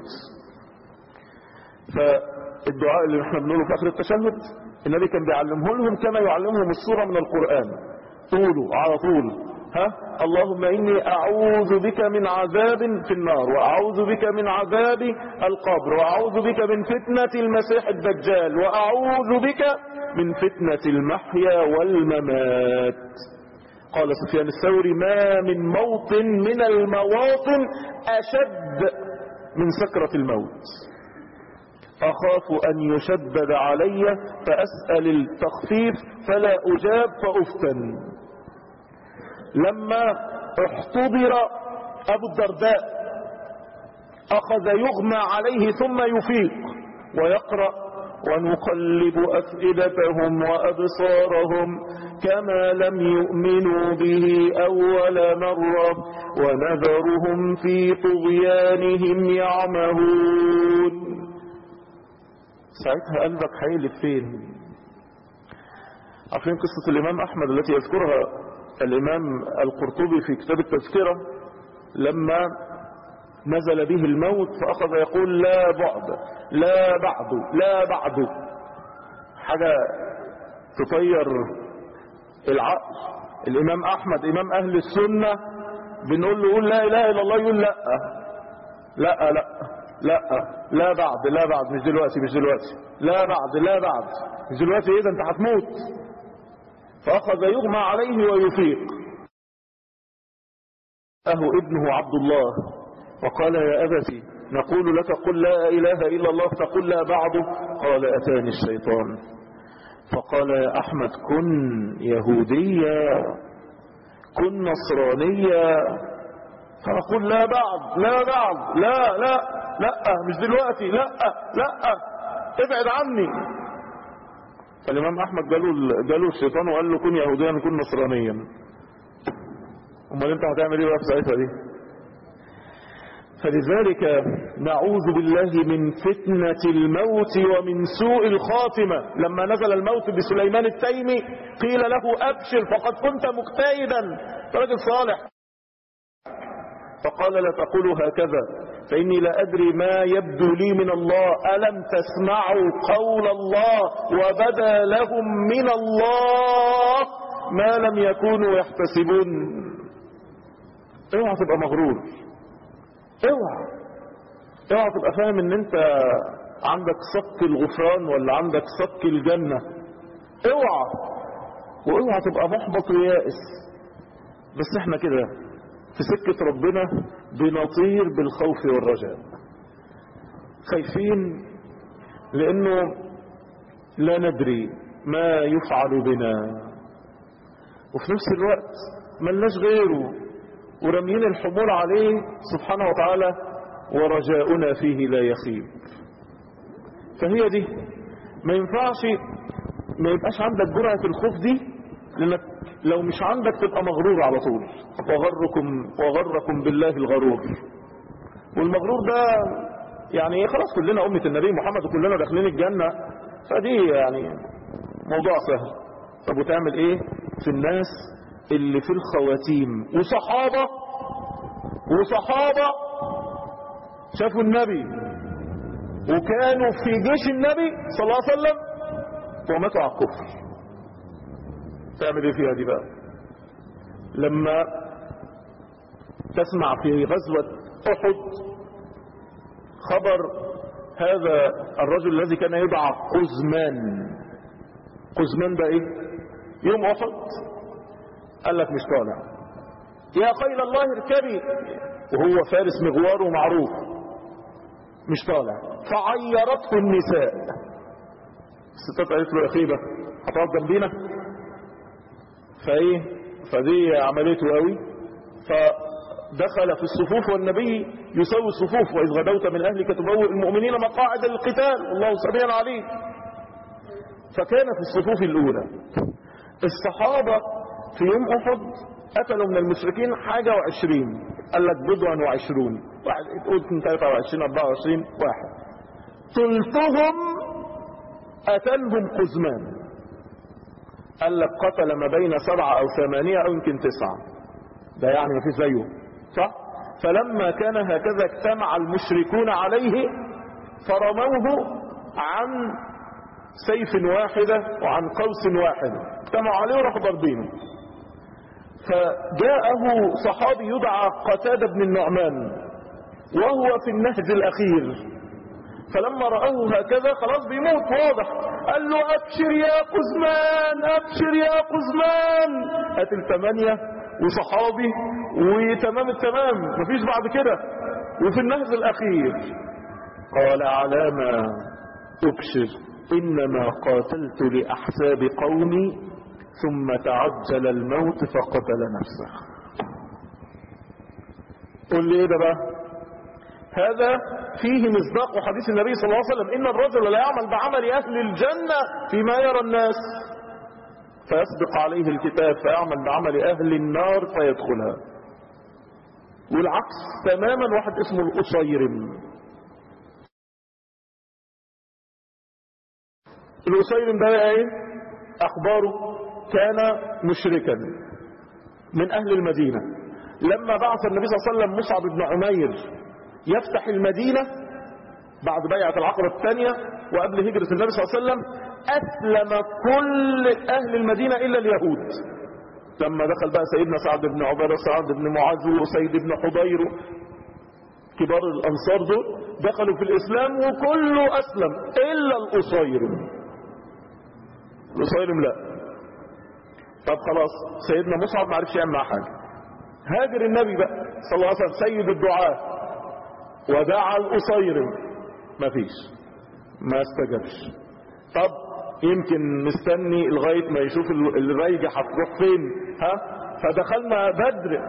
فالدعاء اللي احنا بنقوله في آخر التشهد النبي كان بيعلمه لهم كما يعلمهم السورة من القرآن قولوا على طول ها اللهم إني أعوذ بك من عذاب في النار وأعوذ بك من عذاب القبر وأعوذ بك من فتنة المسيح الدجال وأعوذ بك من فتنة المحيا والممات قال سفيان الثوري ما من موطن من المواطن أشد من سكرة الموت أخاف أن يشدد علي فأسأل التخفيف فلا أجاب فأفتن لما احتضر أبو الدرداء أخذ يغمى عليه ثم يفيق ويقرأ ونقلب أفئدتهم وأبصارهم كما لم يؤمنوا به أول مرة ونذرهم في طغيانهم يعمهون ساعتها قلبك هيقلب فين عارفين قصة الإمام أحمد التي يذكرها الإمام القرطبي في كتاب التذكرة لما نزل به الموت فأخذ يقول لا بعد لا بعد لا بعد حاجة تطير العقل الإمام أحمد إمام أهل السنة بنقول له قول لا إله إلا الله يقول لا لا لا لا لا بعد لا بعد مش دلوقتي مش دلوقتي لا بعد لا بعد مش دلوقتي ايه ده انت هتموت فأخذ يغمى عليه ويفيق أهو ابنه عبد الله وقال يا أبتي نقول لك قل لا إله إلا الله تقول لا بعد قال أتاني الشيطان فقال يا أحمد كن يهوديا كن نصرانيا فأقول لا بعد لا بعد لا لا لا مش دلوقتي لا لا ابعد عني فالإمام أحمد قالوا قالوا الشيطان وقال له كن يهوديا كن نصرانيا امال انت هتعمل ايه بقى في ساعتها دي فلذلك نعوذ بالله من فتنة الموت ومن سوء الخاتمة لما نزل الموت بسليمان التيمي قيل له أبشر فقد كنت مجتهدا رجل صالح فقال لا تقولوا هكذا فإني لا أدري ما يبدو لي من الله ألم تسمعوا قول الله وبدا لهم من الله ما لم يكونوا يحتسبون اوعى تبقى مغرور اوعى اوعى تبقى فاهم ان انت عندك صك الغفران ولا عندك صك الجنة اوعى واوعى تبقى محبط ويائس بس احنا كده في سكة ربنا بنطير بالخوف والرجاء خايفين لانه لا ندري ما يفعل بنا وفي نفس الوقت ملناش غيره ورميين الحمول عليه سبحانه وتعالى ورجاؤنا فيه لا يخيب فهي دي ما ينفعش ما يبقاش عندك جرعة الخوف دي لانك لو مش عندك تبقى مغرور على طول وغركم وغركم بالله الغرور والمغرور ده يعني خلاص كلنا أمة النبي محمد وكلنا داخلين الجنة فدي يعني موضوع سهل طب وتعمل ايه في الناس اللي في الخواتيم وصحابة وصحابة شافوا النبي وكانوا في جيش النبي صلى الله عليه وسلم وماتوا على الكفر تعمل ايه فيها دي بقى لما تسمع في غزوة احد خبر هذا الرجل الذي كان يدعى قزمان قزمان ده ايه يوم احد قال لك مش طالع يا خيل الله اركبي وهو فارس مغوار ومعروف مش طالع فعيرته النساء الستات قالت له يا خيبة هتقعد جنبينا فايه فدي عملته قوي فدخل في الصفوف والنبي يسوي الصفوف واذ غدوت من اهلك تبوئ المؤمنين مقاعد القتال والله سميع عليم فكان في الصفوف الاولى الصحابة في يوم احد قتلوا من المشركين حاجة وعشرين قال لك بضع وعشرون واحد تقول 23 24 واحد ثلثهم قتلهم قزمان قال لك قتل ما بين سبعة او ثمانية او يمكن تسعة ده يعني ما فيش زيه صح فلما كان هكذا اجتمع المشركون عليه فرموه عن سيف واحدة وعن قوس واحدة اجتمعوا عليه وراحوا ضاربينه فجاءه صحابي يدعى قتادة بن النعمان وهو في النهج الأخير فلما رآه هكذا خلاص بيموت واضح قال له أبشر يا قزمان أبشر يا قزمان هات الثمانية وصحابي وتمام التمام مفيش بعد كده وفي النهج الأخير قال علامة أبشر إنما قاتلت لأحساب قومي ثم تعجل الموت فقتل نفسه قول لي ايه ده بقى هذا فيه مصداق حديث النبي صلى الله عليه وسلم ان الرجل لا يعمل بعمل اهل الجنة فيما يرى الناس فيسبق عليه الكتاب فيعمل بعمل اهل النار فيدخلها والعكس تماما واحد اسمه القصيرم القصيرم ده ايه اخباره كان مشركا من اهل المدينة لما بعث النبي صلى الله عليه وسلم مصعب بن عمير يفتح المدينة بعد بيعة العقبة الثانية وقبل هجرة النبي صلى الله عليه وسلم أسلم كل أهل المدينة إلا اليهود لما دخل بقى سيدنا سعد بن عبادة سعد بن معاذ وسيد بن حضير كبار الأنصار دول دخلوا في الإسلام وكله أسلم إلا القصيرم القصيرم لا طب خلاص سيدنا مصعب ما عرفش يعمل معاه حاجة هاجر النبي بقى صلى الله عليه وسلم سيد الدعاة ودعا القصيرم ما فيش ما استجابش طب يمكن مستني لغاية ما يشوف الريجة هتروح فين ها فدخلنا بدر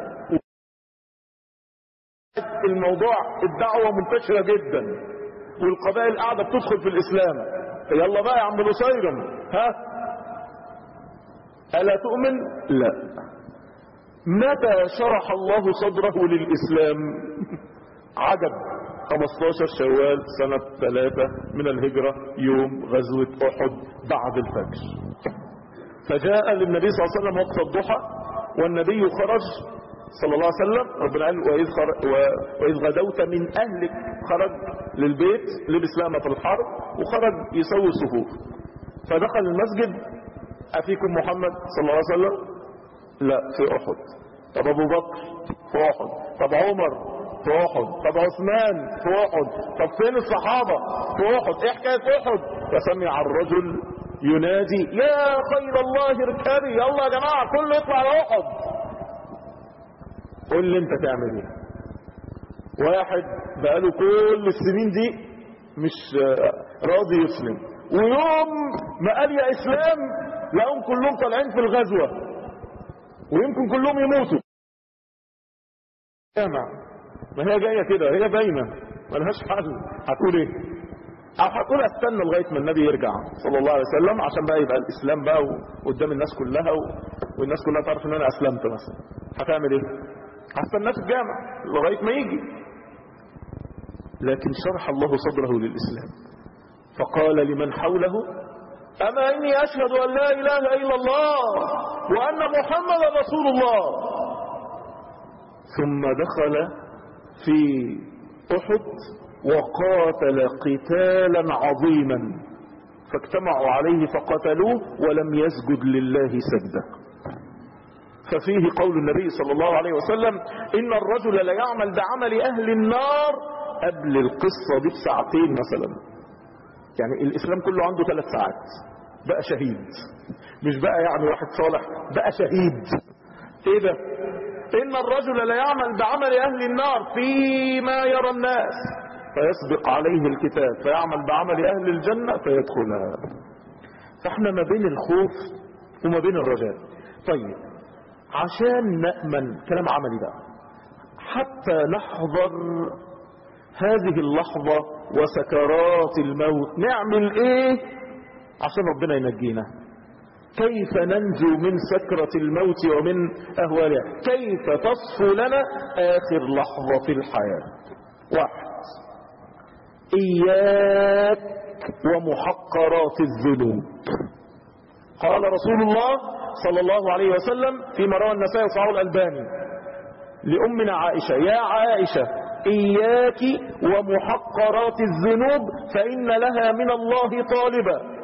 الموضوع الدعوة منتشرة جدا والقبائل قاعدة بتدخل في الإسلام يلا بقى يا عم القصيرم ها ألا تؤمن لا متى شرح الله صدره للإسلام عجب 15 شوال سنة 3 من الهجرة يوم غزوة أحد بعد الفجر فجاء للنبي صلى الله عليه وسلم وقت الضحى والنبي خرج صلى الله عليه وسلم ربنا قال وإذ, خرج وإذ غدوت من أهلك خرج للبيت لبس لامة الحرب وخرج يسوي الصفوف فدخل المسجد أفيكم محمد صلى الله عليه وسلم لا في أحد طب أبو بكر في أحد طب عمر في أحد طب عثمان في أحد طب فين الصحابة في أحد إيه حكاية أحد فسمع الرجل ينادي يا خير الله اركبي يلا يا جماعة كله يطلع على أحد قول لي انت تعمل ايه واحد بقاله كل السنين دي مش راضي يسلم ويوم ما قال يا اسلام لقوم كلهم طالعين في الغزوة ويمكن كلهم يموتوا جامع ما هي جاية كده هي باينة ملهاش حل هتقول ايه او هتقول استنى لغاية ما النبي يرجع صلى الله عليه وسلم عشان بقى يبقى الاسلام بقى قدام الناس كلها و... والناس كلها تعرف ان انا اسلمت مثلا هتعمل ايه هستناه في الجامع لغاية ما يجي لكن شرح الله صدره للإسلام فقال لمن حوله أما إني أشهد أن لا إله إلا الله وأن محمد رسول الله ثم دخل في أحد وقاتل قتالا عظيما فاجتمعوا عليه فقتلوه ولم يسجد لله سجده ففيه قول النبي صلى الله عليه وسلم إن الرجل ليعمل بعمل أهل النار قبل القصة دي بساعتين مثلا يعني الإسلام كله عنده ثلاث ساعات بقى شهيد مش بقى يعني واحد صالح بقى شهيد ايه ده إن الرجل ليعمل بعمل أهل النار فيما يرى الناس فيسبق عليه الكتاب فيعمل بعمل أهل الجنة فيدخلها فاحنا ما بين الخوف وما بين الرجاء طيب عشان نأمن كلام عملي بقى حتى نحضر هذه اللحظة وسكرات الموت نعمل ايه عشان ربنا ينجينا كيف ننجو من سكرة الموت ومن أهوالها كيف تصفو لنا آخر لحظة في الحياة واحد إياك ومحقرات الذنوب قال رسول الله صلى الله عليه وسلم فيما روى النسائي وصححه الألباني لأمنا عائشة يا عائشة إياك ومحقرات الذنوب فإن لها من الله طالبا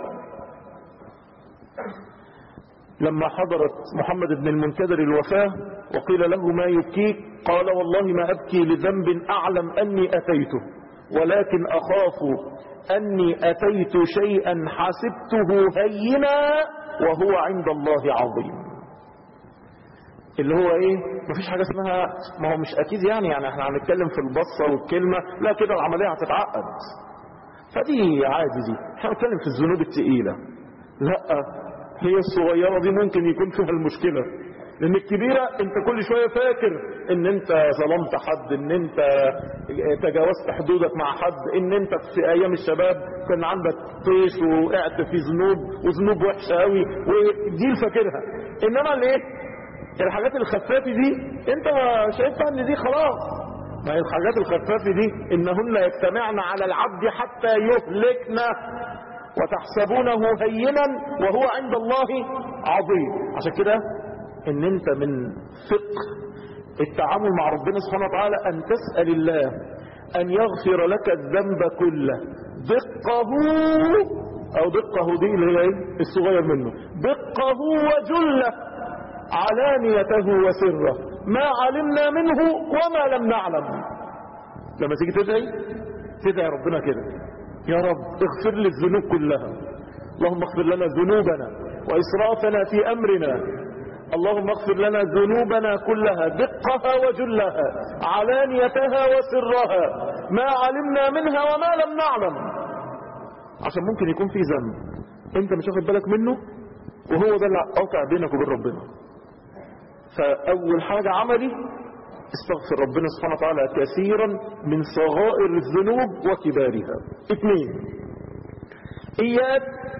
لما حضرت محمد بن المنكدر الوفاة وقيل له ما يبكيك قال والله ما أبكي لذنب أعلم أني أتيته ولكن أخاف أني أتيت شيئا حسبته هينا وهو عند الله عظيم اللي هو ايه مفيش حاجة اسمها ما هو مش اكيد يعني يعني احنا هنتكلم في البصة والكلمة لا كده العملية هتتعقد فدي عادي دي احنا هنتكلم في الذنوب التقيلة لا هي الصغيرة دي ممكن يكون فيها المشكلة لان الكبيرة انت كل شوية فاكر ان انت ظلمت حد ان انت تجاوزت حدودك مع حد ان انت في ايام الشباب كان عندك طيش وقعت في ذنوب وذنوب وحشة قوي ودي فاكرها انما الايه الحاجات الخفافة دي انت شايفها ان دي خلاص ما هي الحاجات الخفافة دي انهن يجتمعن على العبد حتى يهلكنا وتحسبونه هينا وهو عند الله عظيم عشان كده ان انت من فقه التعامل مع ربنا سبحانه وتعالى ان تسأل الله ان يغفر لك الذنب كله دقه او دقه دي اللي هي ايه الصغير منه دقه وجله علانيته وسره ما علمنا منه وما لم نعلم لما تيجي تدعي تدعي ربنا كده يا رب اغفر لي الذنوب كلها اللهم اغفر لنا ذنوبنا وإسرافنا في أمرنا اللهم اغفر لنا ذنوبنا كلها دقها وجلها علانيتها وسرها ما علمنا منها وما لم نعلم عشان ممكن يكون في ذنب انت مش واخد بالك منه وهو ده اللي قاطع بينك وبين ربنا فأول حاجة عملي استغفر ربنا سبحانه وتعالى كثيرا من صغائر الذنوب وكبارها اثنين اياك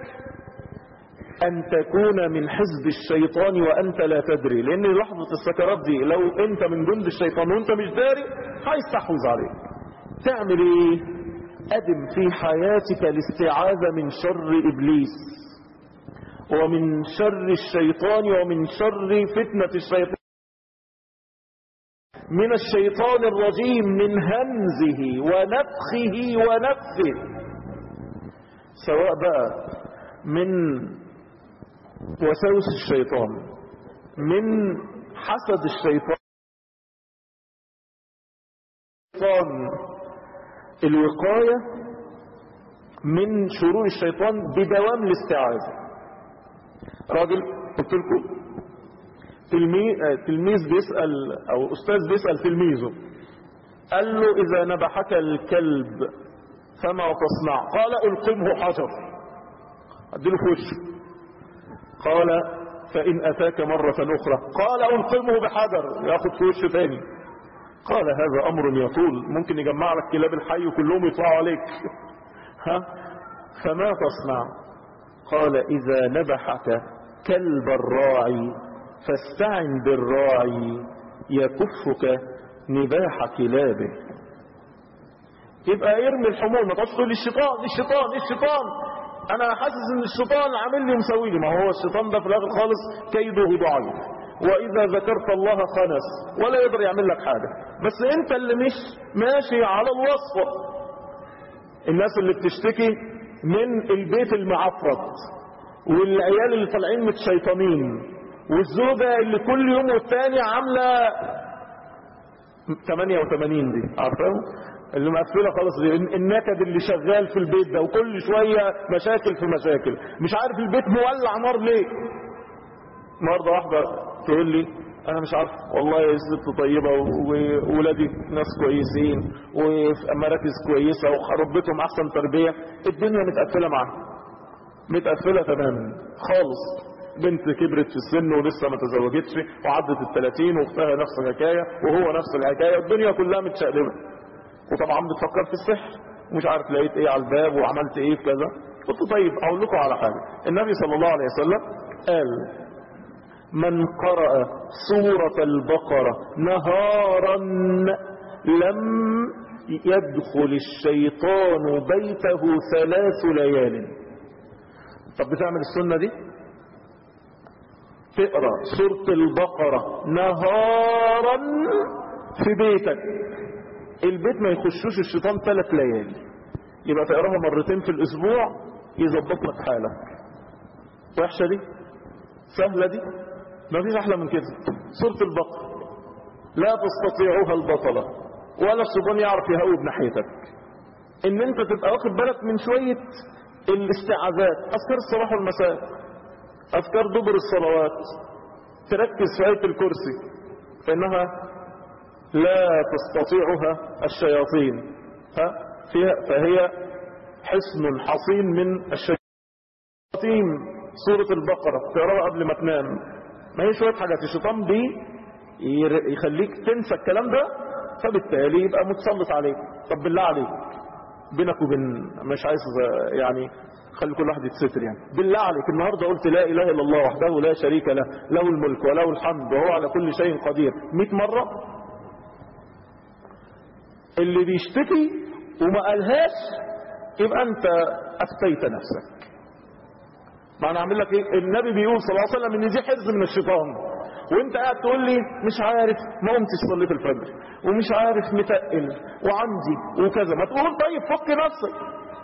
ان تكون من حزب الشيطان وانت لا تدري لان لحظة السكرات دي لو انت من جند الشيطان وانت مش داري هيستحوذ عليك تعمل ايه ادم في حياتك الاستعاذة من شر ابليس ومن شر الشيطان ومن شر فتنة الشيطان من الشيطان الرجيم من همزه ونفخه ونفثه سواء بقى من وسوس الشيطان من حسد الشيطان الوقاية من شرور الشيطان بدوام الاستعاذة راجل قلت لكم تلميذ بيسأل او استاذ بيسأل تلميذه قال له اذا نبحك الكلب فما تصنع قال القمه حجر اديله في وشه قال فان اتاك مرة اخرى قال القمه بحجر ياخد في وشه تاني قال هذا امر يطول ممكن يجمع لك كلاب الحي وكلهم يطلعوا عليك ها فما تصنع قال اذا نبحك كلب الراعي فاستعن بالراعي يكفك نباح كلابه يبقى ارمي الحمول ما تقعدش تقول الشيطان الشيطان الشيطان انا حاسس ان الشيطان عامل لي ومسوي لي ما هو الشيطان ده في الاخر خالص كيده ضعيف واذا ذكرت الله خنس ولا يقدر يعمل لك حاجه بس انت اللي مش ماشي على الوصفه الناس اللي بتشتكي من البيت المعفرط والعيال اللي طالعين متشيطانين والزوجة اللي كل يوم والتاني عاملة 88 دي عارفاهم اللي مقفلة خلاص دي النكد اللي شغال في البيت ده وكل شوية مشاكل في مشاكل مش عارف البيت مولع نار ليه النهارده واحدة تقول لي انا مش عارف والله يا ست طيبة وولادي ناس كويسين وفي مراكز كويسة وربتهم احسن تربية الدنيا متقفلة معاها متقفلة تماما خالص بنت كبرت في السن ولسه ما تزوجتش وعدت الثلاثين واختها نفس الحكاية وهو نفس الحكاية الدنيا كلها متشقلبة وطبعا بتفكر في السحر ومش عارف لقيت ايه على الباب وعملت ايه في كذا قلت طيب اقول لكم على حاجة النبي صلى الله عليه وسلم قال من قرأ سورة البقرة نهارا لم يدخل الشيطان بيته ثلاث ليال طب بتعمل السنة دي تقرأ سورة البقرة نهارا في بيتك البيت ما يخشوش الشيطان ثلاث ليالي يبقى تقراها مرتين في الاسبوع يظبط لك حالك وحشة دي سهلة دي ما فيش احلى من كده سورة البقرة لا تستطيعها البطلة ولا الشيطان يعرف يهوب ناحيتك ان انت تبقى واخد بالك من شوية الاستعاذات اذكار الصباح والمساء اذكار دبر الصلوات تركز في آية الكرسي فانها لا تستطيعها الشياطين ها فيها فهي حصن حصين من الشياطين سورة البقرة تقراها قبل ما تنام ما هي شوية حاجات الشيطان بي ير- يخليك تنسى الكلام ده فبالتالي يبقى متسلط عليك طب بالله عليك بينك وبين مش عايز يعني خلي كل واحد يتستر يعني بالله عليك النهارده قلت لا اله الا الله وحده لا شريك له له الملك وله الحمد وهو على كل شيء قدير 100 مره اللي بيشتكي وما قالهاش يبقى انت افتيت نفسك ما انا اعمل لك ايه النبي بيقول صلى الله عليه وسلم ان دي حز من الشيطان وانت قاعد تقول لي مش عارف ما قمتش صليت الفجر ومش عارف متقل وعندي وكذا ما تقول طيب فك نفسك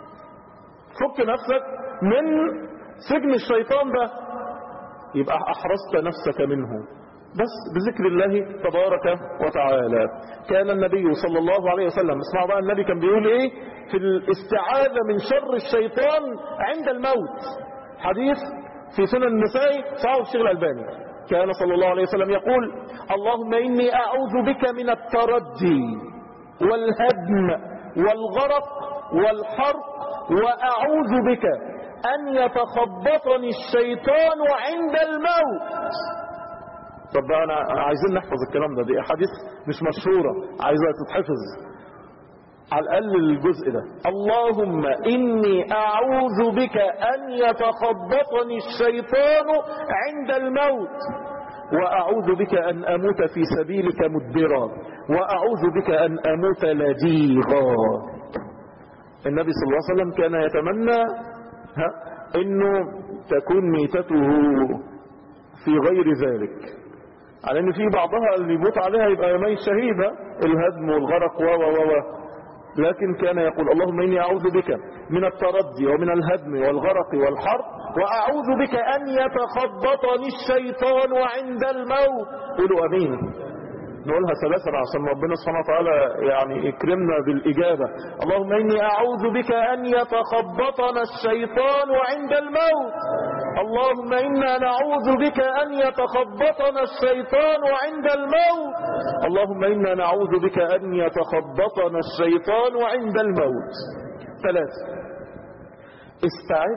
فك نفسك من سجن الشيطان ده يبقى احرزت نفسك منه بس بذكر الله تبارك وتعالى كان النبي صلى الله عليه وسلم اسمعوا بقى النبي كان بيقول ايه في الاستعاذة من شر الشيطان عند الموت حديث في سنن النسائي صحيح الشيخ الألباني كان صلى الله عليه وسلم يقول اللهم إني أعوذ بك من التردي والهدم والغرق والحرق وأعوذ بك أن يتخبطني الشيطان عند الموت طب بقى أنا عايزين نحفظ الكلام ده دي أحاديث مش مشهورة عايزة تتحفظ على الأقل الجزء ده اللهم إني أعوذ بك أن يتخبطني الشيطان عند الموت وأعوذ بك أن أموت في سبيلك مدبرا وأعوذ بك أن أموت لديغا النبي صلى الله عليه وسلم كان يتمنى ها انه تكون ميتته في غير ذلك على ان في بعضها اللي يموت عليها يبقى ميت شهيدة الهدم والغرق و و و لكن كان يقول اللهم اني اعوذ بك من التردي ومن الهدم والغرق والحرق واعوذ بك ان يتخبطني الشيطان عند الموت قولوا امين نقولها ثلاثة عشان ربنا سبحانه وتعالى يعني يكرمنا بالإجابة اللهم إني أعوذ بك أن يتخبطنا الشيطان عند الموت اللهم إنا نعوذ بك أن يتخبطنا الشيطان عند الموت اللهم إنا نعوذ بك أن يتخبطنا الشيطان عند الموت ثلاثة استعد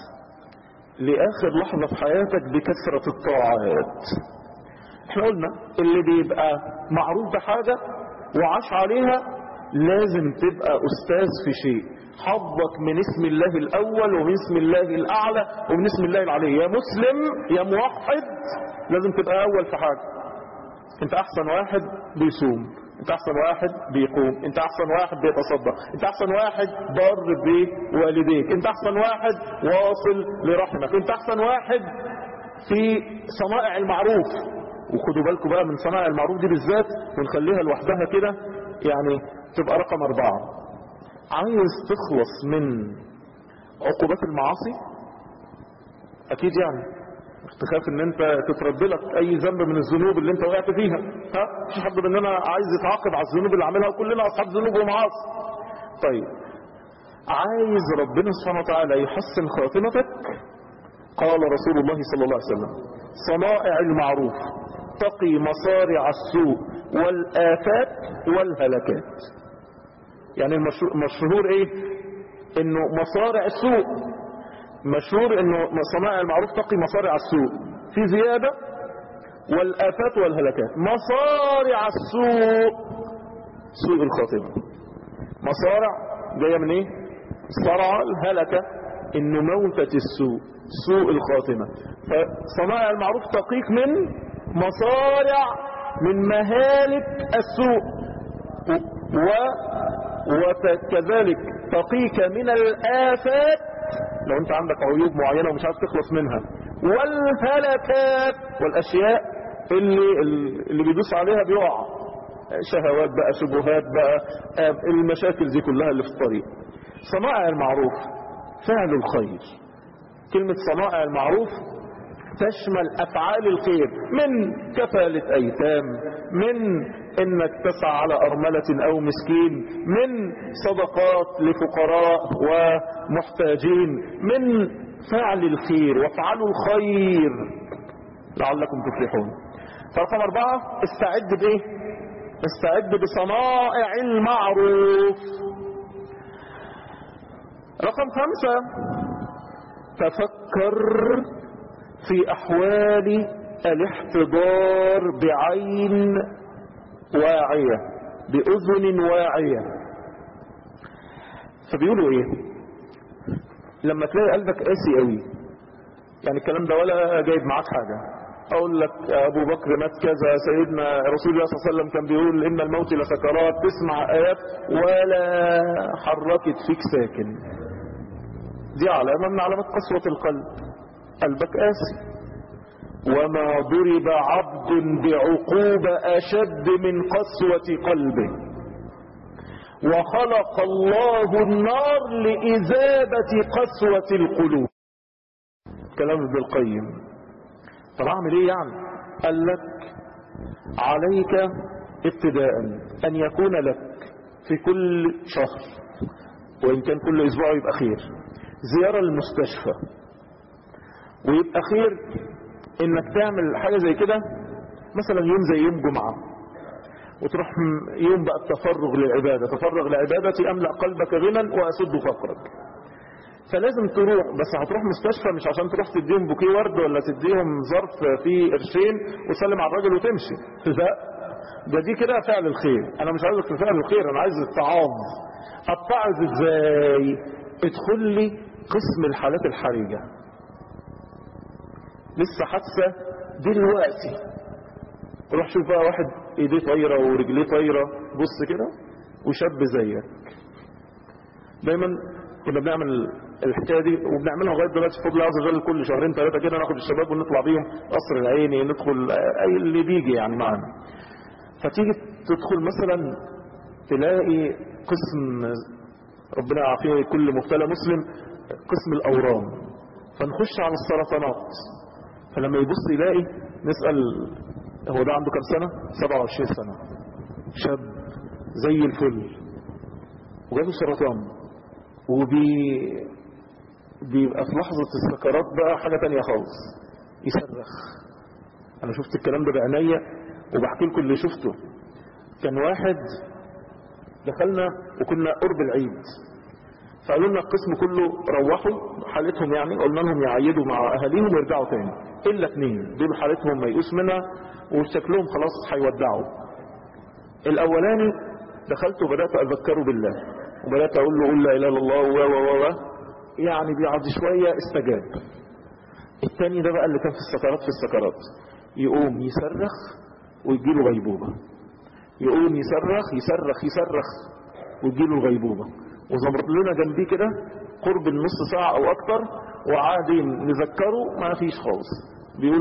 لآخر لحظة في حياتك بكثرة الطاعات احنا قلنا اللي بيبقى معروف بحاجة وعاش عليها لازم تبقى استاذ في شيء حظك من اسم الله الاول ومن اسم الله الاعلى ومن اسم الله العلي يا مسلم يا موحد لازم تبقى اول في حاجة انت احسن واحد بيصوم انت احسن واحد بيقوم انت احسن واحد بيتصدق انت احسن واحد بار بوالديك انت احسن واحد واصل لرحمك انت احسن واحد في صنائع المعروف وخدوا بالكم بقى من صنائع المعروف دي بالذات ونخليها لوحدها كده يعني تبقى رقم أربعة عايز تخلص من عقوبات المعاصي أكيد يعني تخاف ان انت تترد لك اي ذنب من الذنوب اللي انت وقعت فيها ها مش حد مننا عايز يتعاقب على الذنوب اللي عاملها وكلنا اصحاب ذنوب ومعاصي طيب عايز ربنا سبحانه وتعالى يحسن خاتمتك قال رسول الله صلى الله عليه وسلم صنائع المعروف تقي مصارع السوء والآفات والهلكات يعني المشهور المشهور ايه انه مصارع السوء مشهور انه صنائع المعروف تقي مصارع السوء في زيادة والآفات والهلكات مصارع السوء سوء الخاتمة مصارع جاية من ايه صرع الهلكة انه موتة السوء سوء الخاتمة فصنائع المعروف تقيك من مصارع من مهالك السوء و وكذلك تقيك من الآفات لو انت عندك عيوب معينة ومش عارف تخلص منها والهلكات والأشياء اللي اللي بيدوس عليها بيقع شهوات بقى شبهات بقى المشاكل دي كلها اللي في الطريق صنائع المعروف فعل الخير كلمة صنائع المعروف تشمل أفعال الخير من كفالة أيتام من إنك تسعى على أرملة أو مسكين من صدقات لفقراء ومحتاجين من فعل الخير وافعلوا الخير لعلكم تفلحون فرقم أربعة استعد بإيه استعد بصنائع المعروف رقم خمسة تفكر في أحوال الاحتضار بعين واعية بأذن واعية فبيقولوا ايه لما تلاقي قلبك قاسي قوي يعني الكلام ده ولا جايب معاك حاجة اقول لك ابو بكر مات كذا سيدنا رسول الله صلى الله عليه وسلم كان بيقول ان الموت لسكرات تسمع ايات ولا حركت فيك ساكن دي علامة من علامات قسوة القلب قلبك قاسي وما ضرب عبد بعقوبة أشد من قسوة قلبه وخلق الله النار لإذابة قسوة القلوب كلام ابن القيم طب اعمل ايه يعني قال لك عليك ابتداء ان يكون لك في كل شهر وان كان كل اسبوع يبقى خير زيارة للمستشفى ويبقى خير انك تعمل حاجة زي كده مثلا يوم زي يوم جمعة وتروح يوم بقى التفرغ للعبادة تفرغ لعبادتي املأ قلبك غنى واسد فقرك فلازم تروح بس هتروح مستشفى مش عشان تروح تديهم بوكيه ورد ولا تديهم ظرف فيه قرشين وتسلم على الراجل وتمشي لا ده دي كده فعل الخير انا مش عايزك في فعل الخير انا عايز التعاظ اتعظ ازاي ادخل لي قسم الحالات الحرجة لسه حادثة دلوقتي روح شوف بقى واحد ايديه طايرة ورجليه طايرة بص كده وشاب زيك دايما كنا بنعمل الحكايه دي وبنعملها لغايه دلوقتي بفضل الله عز وجل كل شهرين ثلاثه كده ناخد الشباب ونطلع بيهم قصر العيني ندخل اي اللي بيجي يعني معانا فتيجي تدخل مثلا تلاقي قسم ربنا يعافيه كل مبتلى مسلم قسم الاورام فنخش على السرطانات فلما يبص يلاقي نسال هو ده عنده كام سنه 27 سنه شاب زي الفل وجاله سرطان وبي بيبقى في لحظة السكرات بقى حاجة تانية خالص يصرخ انا شفت الكلام ده بعينيا وبحكي لكم اللي شفته كان واحد دخلنا وكنا قرب العيد فقالوا لنا القسم كله روحوا حالتهم يعني قلنا لهم يعيدوا مع اهاليهم ويرجعوا تاني الا اثنين دول حالتهم ميؤوس منها وشكلهم خلاص هيودعوا الاولاني دخلت وبدات اذكره بالله وبدات اقول له قول لا اله الا الله و و و يعني بيقعد شويه استجاب التاني ده بقى اللي كان في السكرات في السكرات يقوم يصرخ ويجيله غيبوبه يقوم يصرخ يصرخ يصرخ ويجيله الغيبوبه وظبط لنا جنبيه كده قرب النص ساعه او اكتر وقاعدين نذكره ما فيش خالص بيقول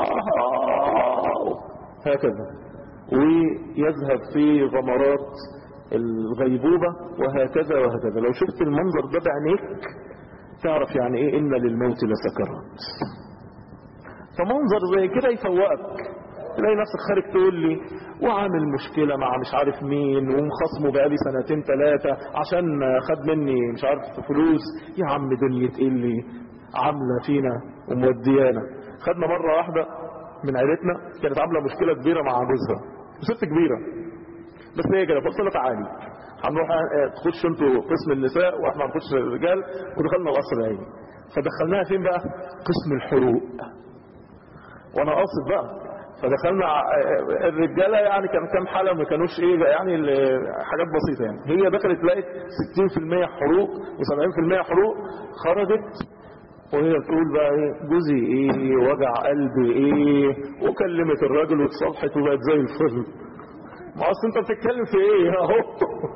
آه هكذا ويذهب في غمرات الغيبوبة وهكذا وهكذا لو شفت المنظر ده بعينيك تعرف يعني ايه ان للموت لسكرات فمنظر زي كده يفوقك تلاقي نفسك خارج تقول لي وعامل مشكلة مع مش عارف مين ومخصمه بقالي سنتين ثلاثة عشان خد مني مش عارف فلوس يا عم دنيا ايه اللي عاملة فينا وموديانا خدنا مرة واحدة من عيلتنا كانت عاملة مشكلة كبيرة مع جوزها ست كبيرة بس هي كده فقلت لها تعالي هنروح تخش انتوا قسم النساء واحنا هنخش الرجال ودخلنا القصر العيني فدخلناها فين بقى قسم الحروق وانا قاصد بقى فدخلنا الرجالة يعني كان كام حالة ما كانوش ايه يعني حاجات بسيطة يعني هي دخلت لقيت 60% حروق و70% حروق خرجت وهي تقول بقى ايه جوزي ايه وجع قلبي ايه وكلمت الراجل واتصالحت وبقت زي الفل ما اصل انت بتتكلم في ايه اهو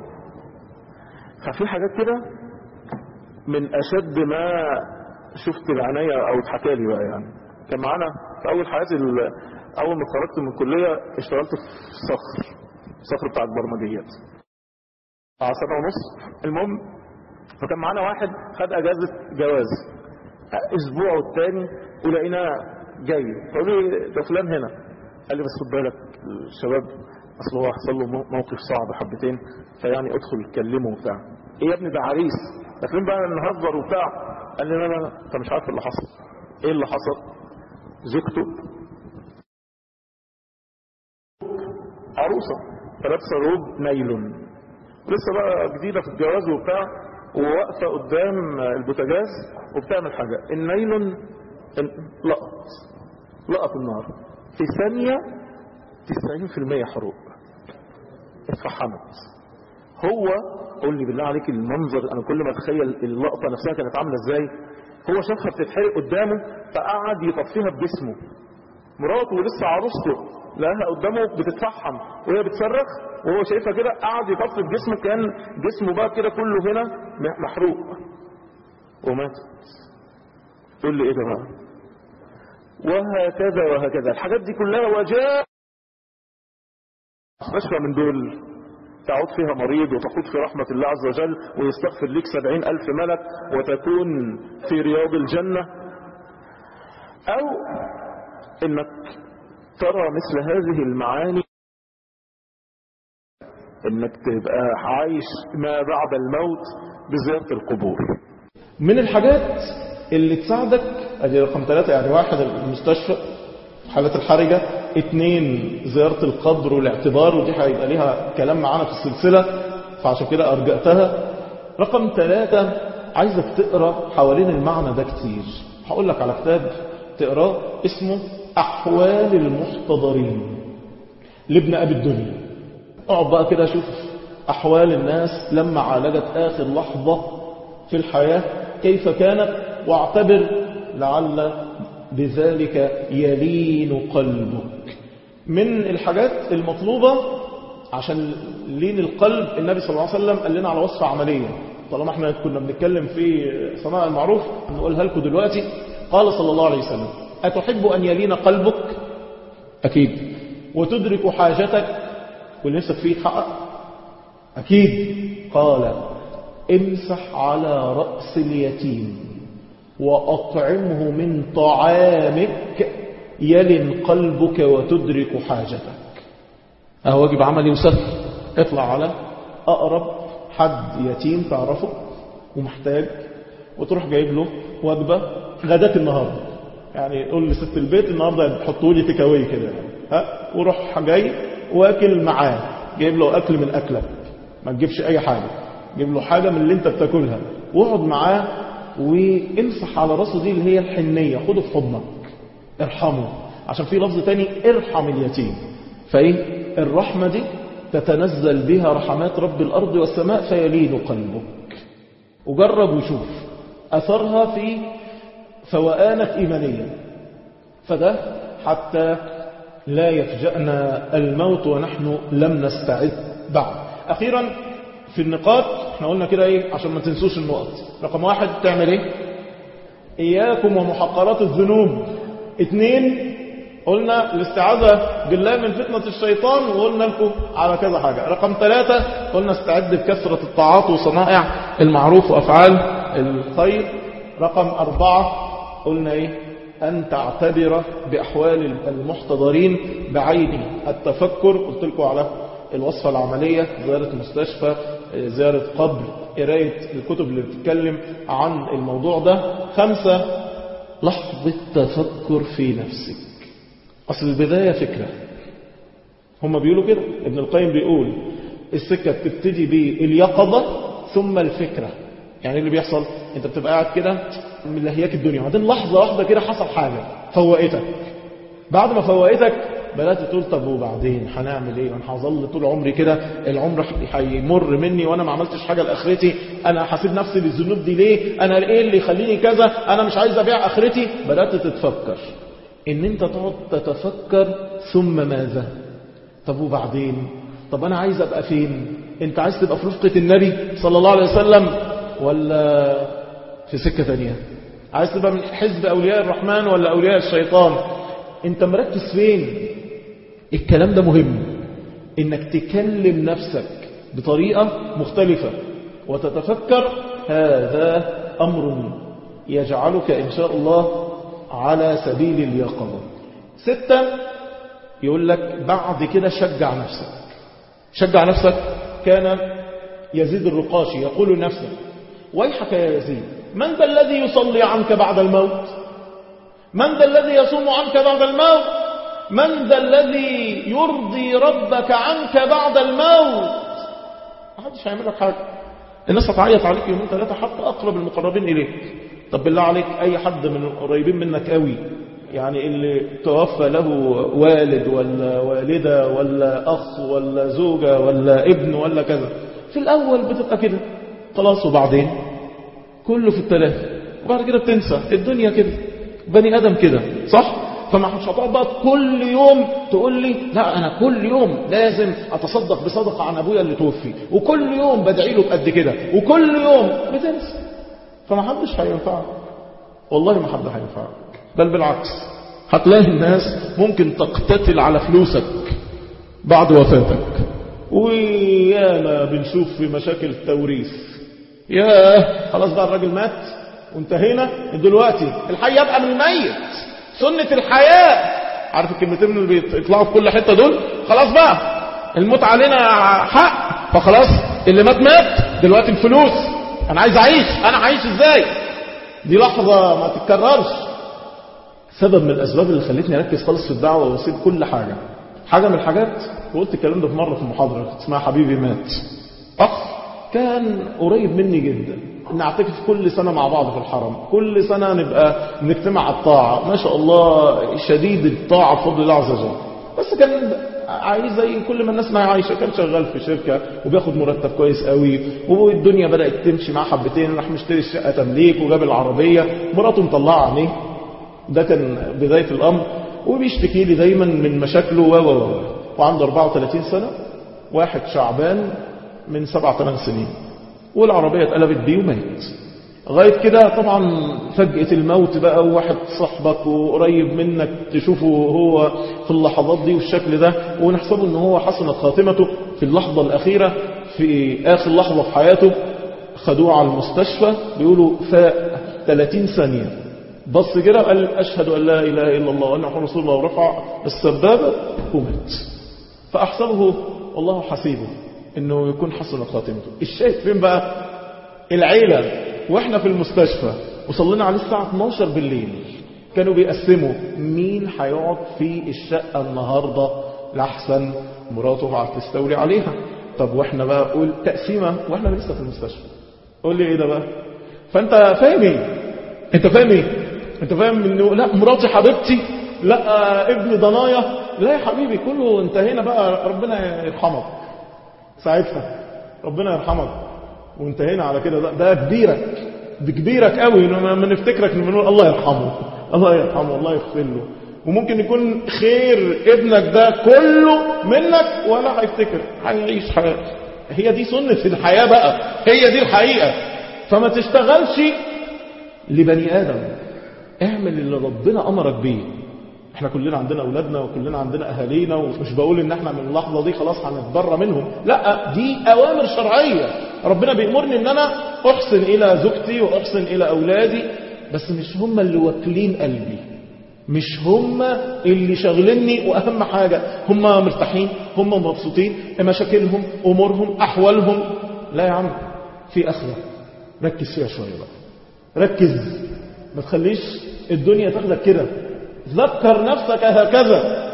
ففي حاجات كده من اشد ما شفت العناية او اتحكى لي بقى يعني كان معانا في اول حياتي اول ما اتخرجت من الكلية اشتغلت في صخر صخر بتاع البرمجيات على سنة ونص المهم فكان معانا واحد خد اجازة جواز اسبوع والتاني ولقيناه جاي فقالوا لي ده فلان هنا قال لي بس خد بالك الشباب اصل هو حصل له موقف صعب حبتين فيعني ادخل كلمه وبتاع ايه يا ابني ده عريس داخلين بقى نهزر وبتاع قال لي لا لا لا انت مش عارف اللي حصل ايه اللي حصل زوجته عروسه فلابسه روب نايلون لسه بقى جديده في الجواز وبتاع وواقفه قدام البوتاجاز وبتعمل حاجه النايلون لقط لقط النار في ثانية 90% حروق اتفحمت هو قول لي بالله عليك المنظر انا كل ما اتخيل اللقطة نفسها كانت عاملة ازاي هو شافها بتتحرق قدامه فقعد يطفيها بجسمه مراته لسه عروسته لقاها قدامه بتتفحم وهي بتصرخ وهو شايفها كده قعد يطفي بجسمه كان جسمه بقى كده كله هنا محروق ومات تقول لي ايه ده بقى وهكذا وهكذا الحاجات دي كلها وجاء مستشفى من دول تعود فيها مريض وتخوض في رحمة الله عز وجل ويستغفر لك سبعين ألف ملك وتكون في رياض الجنة أو إنك ترى مثل هذه المعاني إنك تبقى عايش ما بعد الموت بزيارة القبور من الحاجات اللي تساعدك ادي رقم ثلاثة يعني واحد المستشفى حالات الحرجة اثنين زيارة القبر والاعتبار ودي هيبقى ليها كلام معانا في السلسلة فعشان كده أرجأتها رقم ثلاثة عايزك تقرأ حوالين المعنى ده كتير هقول لك على كتاب تقراه اسمه أحوال المحتضرين لابن أبي الدنيا اقعد بقى كده شوف أحوال الناس لما عالجت آخر لحظة في الحياة كيف كانت واعتبر لعل بذلك يلين قلبك من الحاجات المطلوبة عشان لين القلب النبي صلى الله عليه وسلم قال لنا على وصفة عملية طالما احنا كنا بنتكلم في صناعة المعروف نقولها لكم دلوقتي قال صلى الله عليه وسلم أتحب أن يلين قلبك أكيد وتدرك حاجتك واللي نفسك فيه يتحقق أكيد قال امسح على رأس اليتيم وأطعمه من طعامك يلن قلبك وتدرك حاجتك أهو واجب عملي وسهل اطلع على أقرب حد يتيم تعرفه ومحتاج وتروح جايب له وجبة غداة النهاردة يعني قول لست البيت النهاردة حطوا لي تكاوي كده ها وروح جاي واكل معاه جايب له أكل من أكلك ما تجيبش أي حاجة جيب له حاجة من اللي انت بتاكلها واقعد معاه وامسح على راسه دي اللي هي الحنية خده في حضنك ارحمه عشان في لفظ تاني ارحم اليتيم فايه الرحمة دي تتنزل بها رحمات رب الأرض والسماء فيلين قلبك وجرب وشوف أثرها في فوآنك إيمانيا فده حتى لا يفجأنا الموت ونحن لم نستعد بعد أخيرا في النقاط احنا قلنا كده ايه عشان ما تنسوش النقط رقم واحد تعمل ايه اياكم ومحقرات الذنوب اتنين قلنا الاستعاذة بالله من فتنة الشيطان وقلنا لكم على كذا حاجة رقم ثلاثة قلنا استعد بكثرة الطاعات وصنائع المعروف وأفعال الخير رقم أربعة قلنا ايه أن تعتبر بأحوال المحتضرين بعين التفكر قلت لكم على الوصفة العملية زيارة مستشفى زيارة قبر قراية الكتب اللي بتتكلم عن الموضوع ده خمسة لحظة تفكر في نفسك أصل البداية فكرة هم بيقولوا كده ابن القيم بيقول السكة بتبتدي باليقظة ثم الفكرة يعني اللي بيحصل انت بتبقى قاعد كده من لهياك الدنيا وبعدين لحظة واحدة كده حصل حاجة فوقتك بعد ما فوقتك بدأت تقول طب وبعدين هنعمل ايه انا هظل طول عمري كده العمر هيمر مني وانا ما عملتش حاجة لاخرتي انا هسيب نفسي للذنوب دي ليه انا ايه اللي يخليني كذا انا مش عايز ابيع اخرتي بدأت تتفكر ان انت تقعد تتفكر ثم ماذا طب وبعدين طب انا عايز ابقى فين انت عايز تبقى في رفقة النبي صلى الله عليه وسلم ولا في سكة تانية عايز تبقى من حزب اولياء الرحمن ولا اولياء الشيطان انت مركز فين الكلام ده مهم انك تكلم نفسك بطريقة مختلفة وتتفكر هذا امر يجعلك ان شاء الله على سبيل اليقظة ستة يقول لك بعد كده شجع نفسك شجع نفسك كان يزيد الرقاشي يقول لنفسه ويحك يا يزيد من ذا الذي يصلي عنك بعد الموت من ذا الذي يصوم عنك بعد الموت من ذا الذي يرضي ربك عنك بعد الموت ما حدش هيعمل لك حاجة الناس هتعيط عليك يومين ثلاثة حتى أقرب المقربين إليك طب بالله عليك أي حد من القريبين منك قوي يعني اللي توفى له والد ولا والدة ولا أخ ولا زوجة ولا ابن ولا كذا في الأول بتبقى كده خلاص وبعدين كله في الثلاثة وبعد كده بتنسى الدنيا كده بني آدم كده صح؟ فما مش هتقعد بقى كل يوم تقول لي لا أنا كل يوم لازم أتصدق بصدقة عن أبويا اللي توفي وكل يوم بدعي له بقد كده وكل يوم بتنسى فما حدش هينفعك والله ما حد هينفعك بل بالعكس هتلاقي الناس ممكن تقتتل على فلوسك بعد وفاتك وياما بنشوف في مشاكل التوريث ياه خلاص بقى الراجل مات وانتهينا دلوقتي الحي يبقى من الميت سنة الحياة عارف الكلمتين اللي بيطلعوا في كل حتة دول خلاص بقى الموت علينا حق فخلاص اللي مات مات دلوقتي الفلوس انا عايز اعيش انا عايش ازاي دي لحظة ما تتكررش سبب من الاسباب اللي خلتني اركز خالص في الدعوة واسيب كل حاجة حاجة من الحاجات وقلت الكلام ده في مرة في محاضرة اسمها حبيبي مات اخ كان قريب مني جدا نعتكف كل سنة مع بعض في الحرم كل سنة نبقى نجتمع على الطاعة ما شاء الله شديد الطاعة بفضل الله عز وجل بس كان عايز زي كل ما الناس ما عايشة كان شغال في شركة وبياخد مرتب كويس قوي والدنيا بدأت تمشي معاه حبتين راح مشتري الشقة تمليك وجاب العربية مراته مطلعة عينيه ده كان بداية الأمر وبيشتكي لي دايما من مشاكله و و وعنده 34 سنة واحد شعبان من سبع ثمان سنين والعربية اتقلبت بيه وميت غاية كده طبعا فجأة الموت بقى وواحد صاحبك وقريب منك تشوفه هو في اللحظات دي والشكل ده ونحسبه ان هو حسنت خاتمته في اللحظة الأخيرة في آخر لحظة في حياته خدوه على المستشفى بيقولوا فاء 30 ثانية بص كده قال أشهد أن لا إله إلا الله وأن محمد رسول الله ورفع السبابة ومات فأحسبه والله حسيبه انه يكون حسن خاتمته الشاهد فين بقى العيلة واحنا في المستشفى وصلينا عليه الساعة 12 بالليل كانوا بيقسموا مين هيقعد في الشقة النهاردة لأحسن مراته هتستولي عليها طب واحنا بقى قول تقسيمة واحنا لسه في المستشفى قول لي ايه ده بقى فانت فاهم ايه انت فاهم ايه انت فاهم انه لا مراتي حبيبتي لا ابني ضنايا لا يا حبيبي كله انتهينا بقى ربنا يرحمك ساعتها ربنا يرحمك وانتهينا على كده ده, ده كبيرك ده كبيرك قوي لما نفتكرك ان بنقول الله يرحمه الله يرحمه الله يغفر له وممكن يكون خير ابنك ده كله منك ولا هيفتكر هيعيش حياته هي دي سنة الحياة بقى هي دي الحقيقة فما تشتغلش لبني آدم اعمل اللي ربنا أمرك بيه احنا كلنا عندنا اولادنا وكلنا عندنا اهالينا ومش بقول ان احنا من اللحظه دي خلاص هنتبرى منهم لا دي اوامر شرعيه ربنا بيامرني ان انا احسن الى زوجتي واحسن الى اولادي بس مش هم اللي واكلين قلبي مش هم اللي شغلني واهم حاجه هم مرتاحين هم مبسوطين مشاكلهم امورهم احوالهم لا يا عم في اخره ركز فيها شويه بقى ركز ما تخليش الدنيا تاخدك كده ذكر نفسك هكذا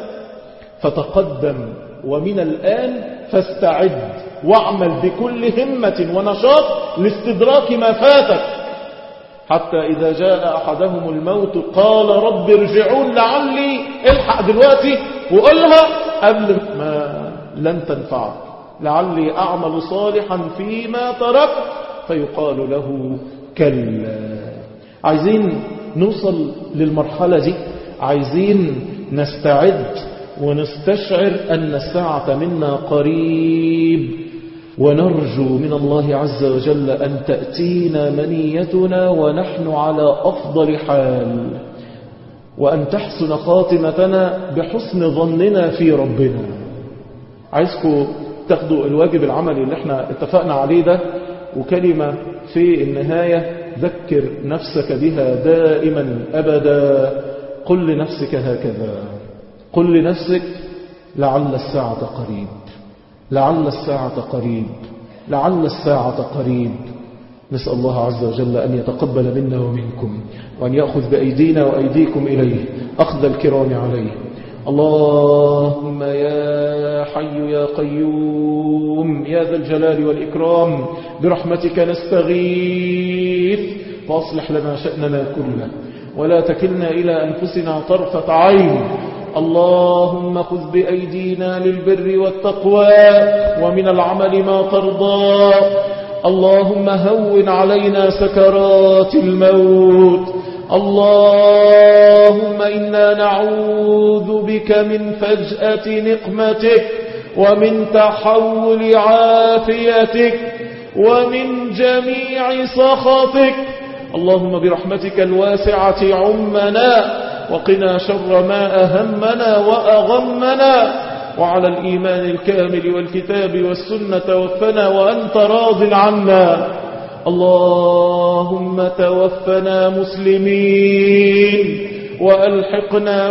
فتقدم ومن الآن فاستعد واعمل بكل همة ونشاط لاستدراك ما فاتك حتى إذا جاء أحدهم الموت قال رب ارجعون لعلي الحق دلوقتي وقلها قبل ما لن تنفعك لعلي أعمل صالحا فيما تركت فيقال له كلا عايزين نوصل للمرحلة دي عايزين نستعد ونستشعر أن الساعة منا قريب ونرجو من الله عز وجل أن تأتينا منيتنا ونحن على أفضل حال وأن تحسن خاتمتنا بحسن ظننا في ربنا عايزكم تاخدوا الواجب العملي اللي احنا اتفقنا عليه ده وكلمة في النهاية ذكر نفسك بها دائما أبدا قل لنفسك هكذا قل لنفسك لعل الساعة قريب لعل الساعة قريب لعل الساعة قريب نسأل الله عز وجل أن يتقبل منا ومنكم وأن يأخذ بأيدينا وأيديكم إليه أخذ الكرام عليه اللهم يا حي يا قيوم يا ذا الجلال والإكرام برحمتك نستغيث فأصلح لنا شأننا كله ولا تكلنا إلى أنفسنا طرفة عين اللهم خذ بأيدينا للبر والتقوى ومن العمل ما ترضى اللهم هون علينا سكرات الموت اللهم إنا نعوذ بك من فجأة نقمتك ومن تحول عافيتك ومن جميع سخطك اللهم برحمتك الواسعة عمنا وقنا شر ما أهمنا وأغمنا وعلى الإيمان الكامل والكتاب والسنة توفنا وأنت راض عنا اللهم توفنا مسلمين وألحقنا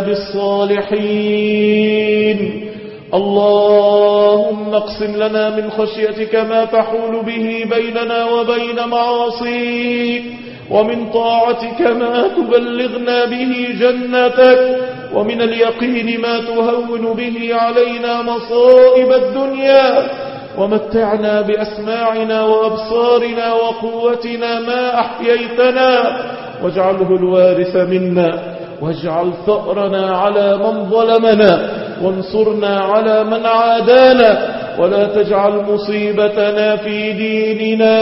بالصالحين اللهم اقسم لنا من خشيتك ما تحول به بيننا وبين معاصيك ومن طاعتك ما تبلغنا به جنتك ومن اليقين ما تهون به علينا مصائب الدنيا ومتعنا بأسماعنا وأبصارنا وقوتنا ما أحييتنا واجعله الوارث منا واجعل ثأرنا على من ظلمنا وانصرنا على من عادانا ولا تجعل مصيبتنا في ديننا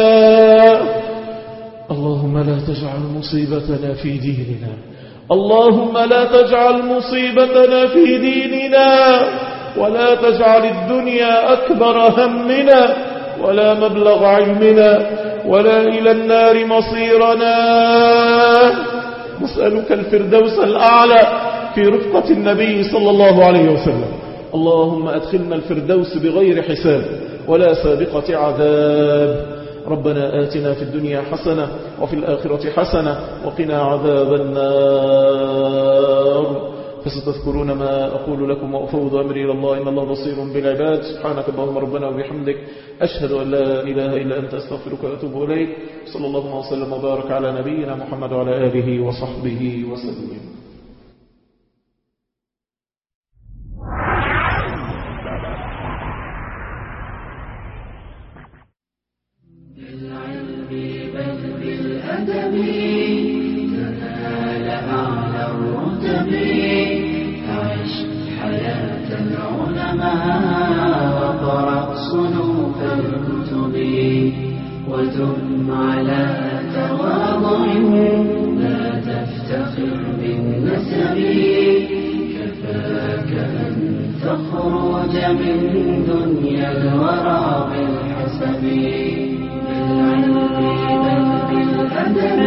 اللهم لا تجعل مصيبتنا في ديننا اللهم لا تجعل مصيبتنا في ديننا ولا تجعل الدنيا أكبر همنا ولا مبلغ علمنا ولا إلى النار مصيرنا نسألك الفردوس الأعلى في رفقة النبي صلى الله عليه وسلم اللهم أدخلنا الفردوس بغير حساب ولا سابقة عذاب ربنا آتنا في الدنيا حسنة وفي الآخرة حسنة وقنا عذاب النار فستذكرون ما أقول لكم وأفوض أمري إلى الله إن الله بصير بالعباد سبحانك اللهم ربنا وبحمدك أشهد أن لا إله إلا أنت أستغفرك وأتوب إليك صلى الله وسلم وبارك على نبينا محمد وعلى آله وصحبه وسلم بالعلم بل بالأدب تنال أعلى الرتب عش حياة العلماء وقرأ صنوف الكتب ودم على تواضع لا تفتخر بالنسب كفاك أن تخرج من دنيا الورى بالحسب بالعلم بل بالأدب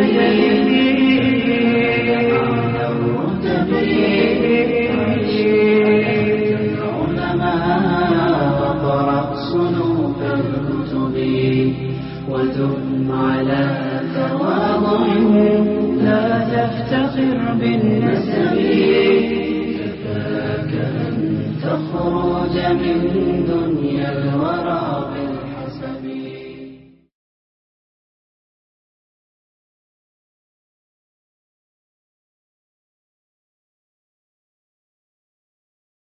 على الرتب عيش حياة العلماء وقرأ صنوف الكتب ودم على تواضع لا تفتخر بالنسب كفاك أن تخرج من دنيا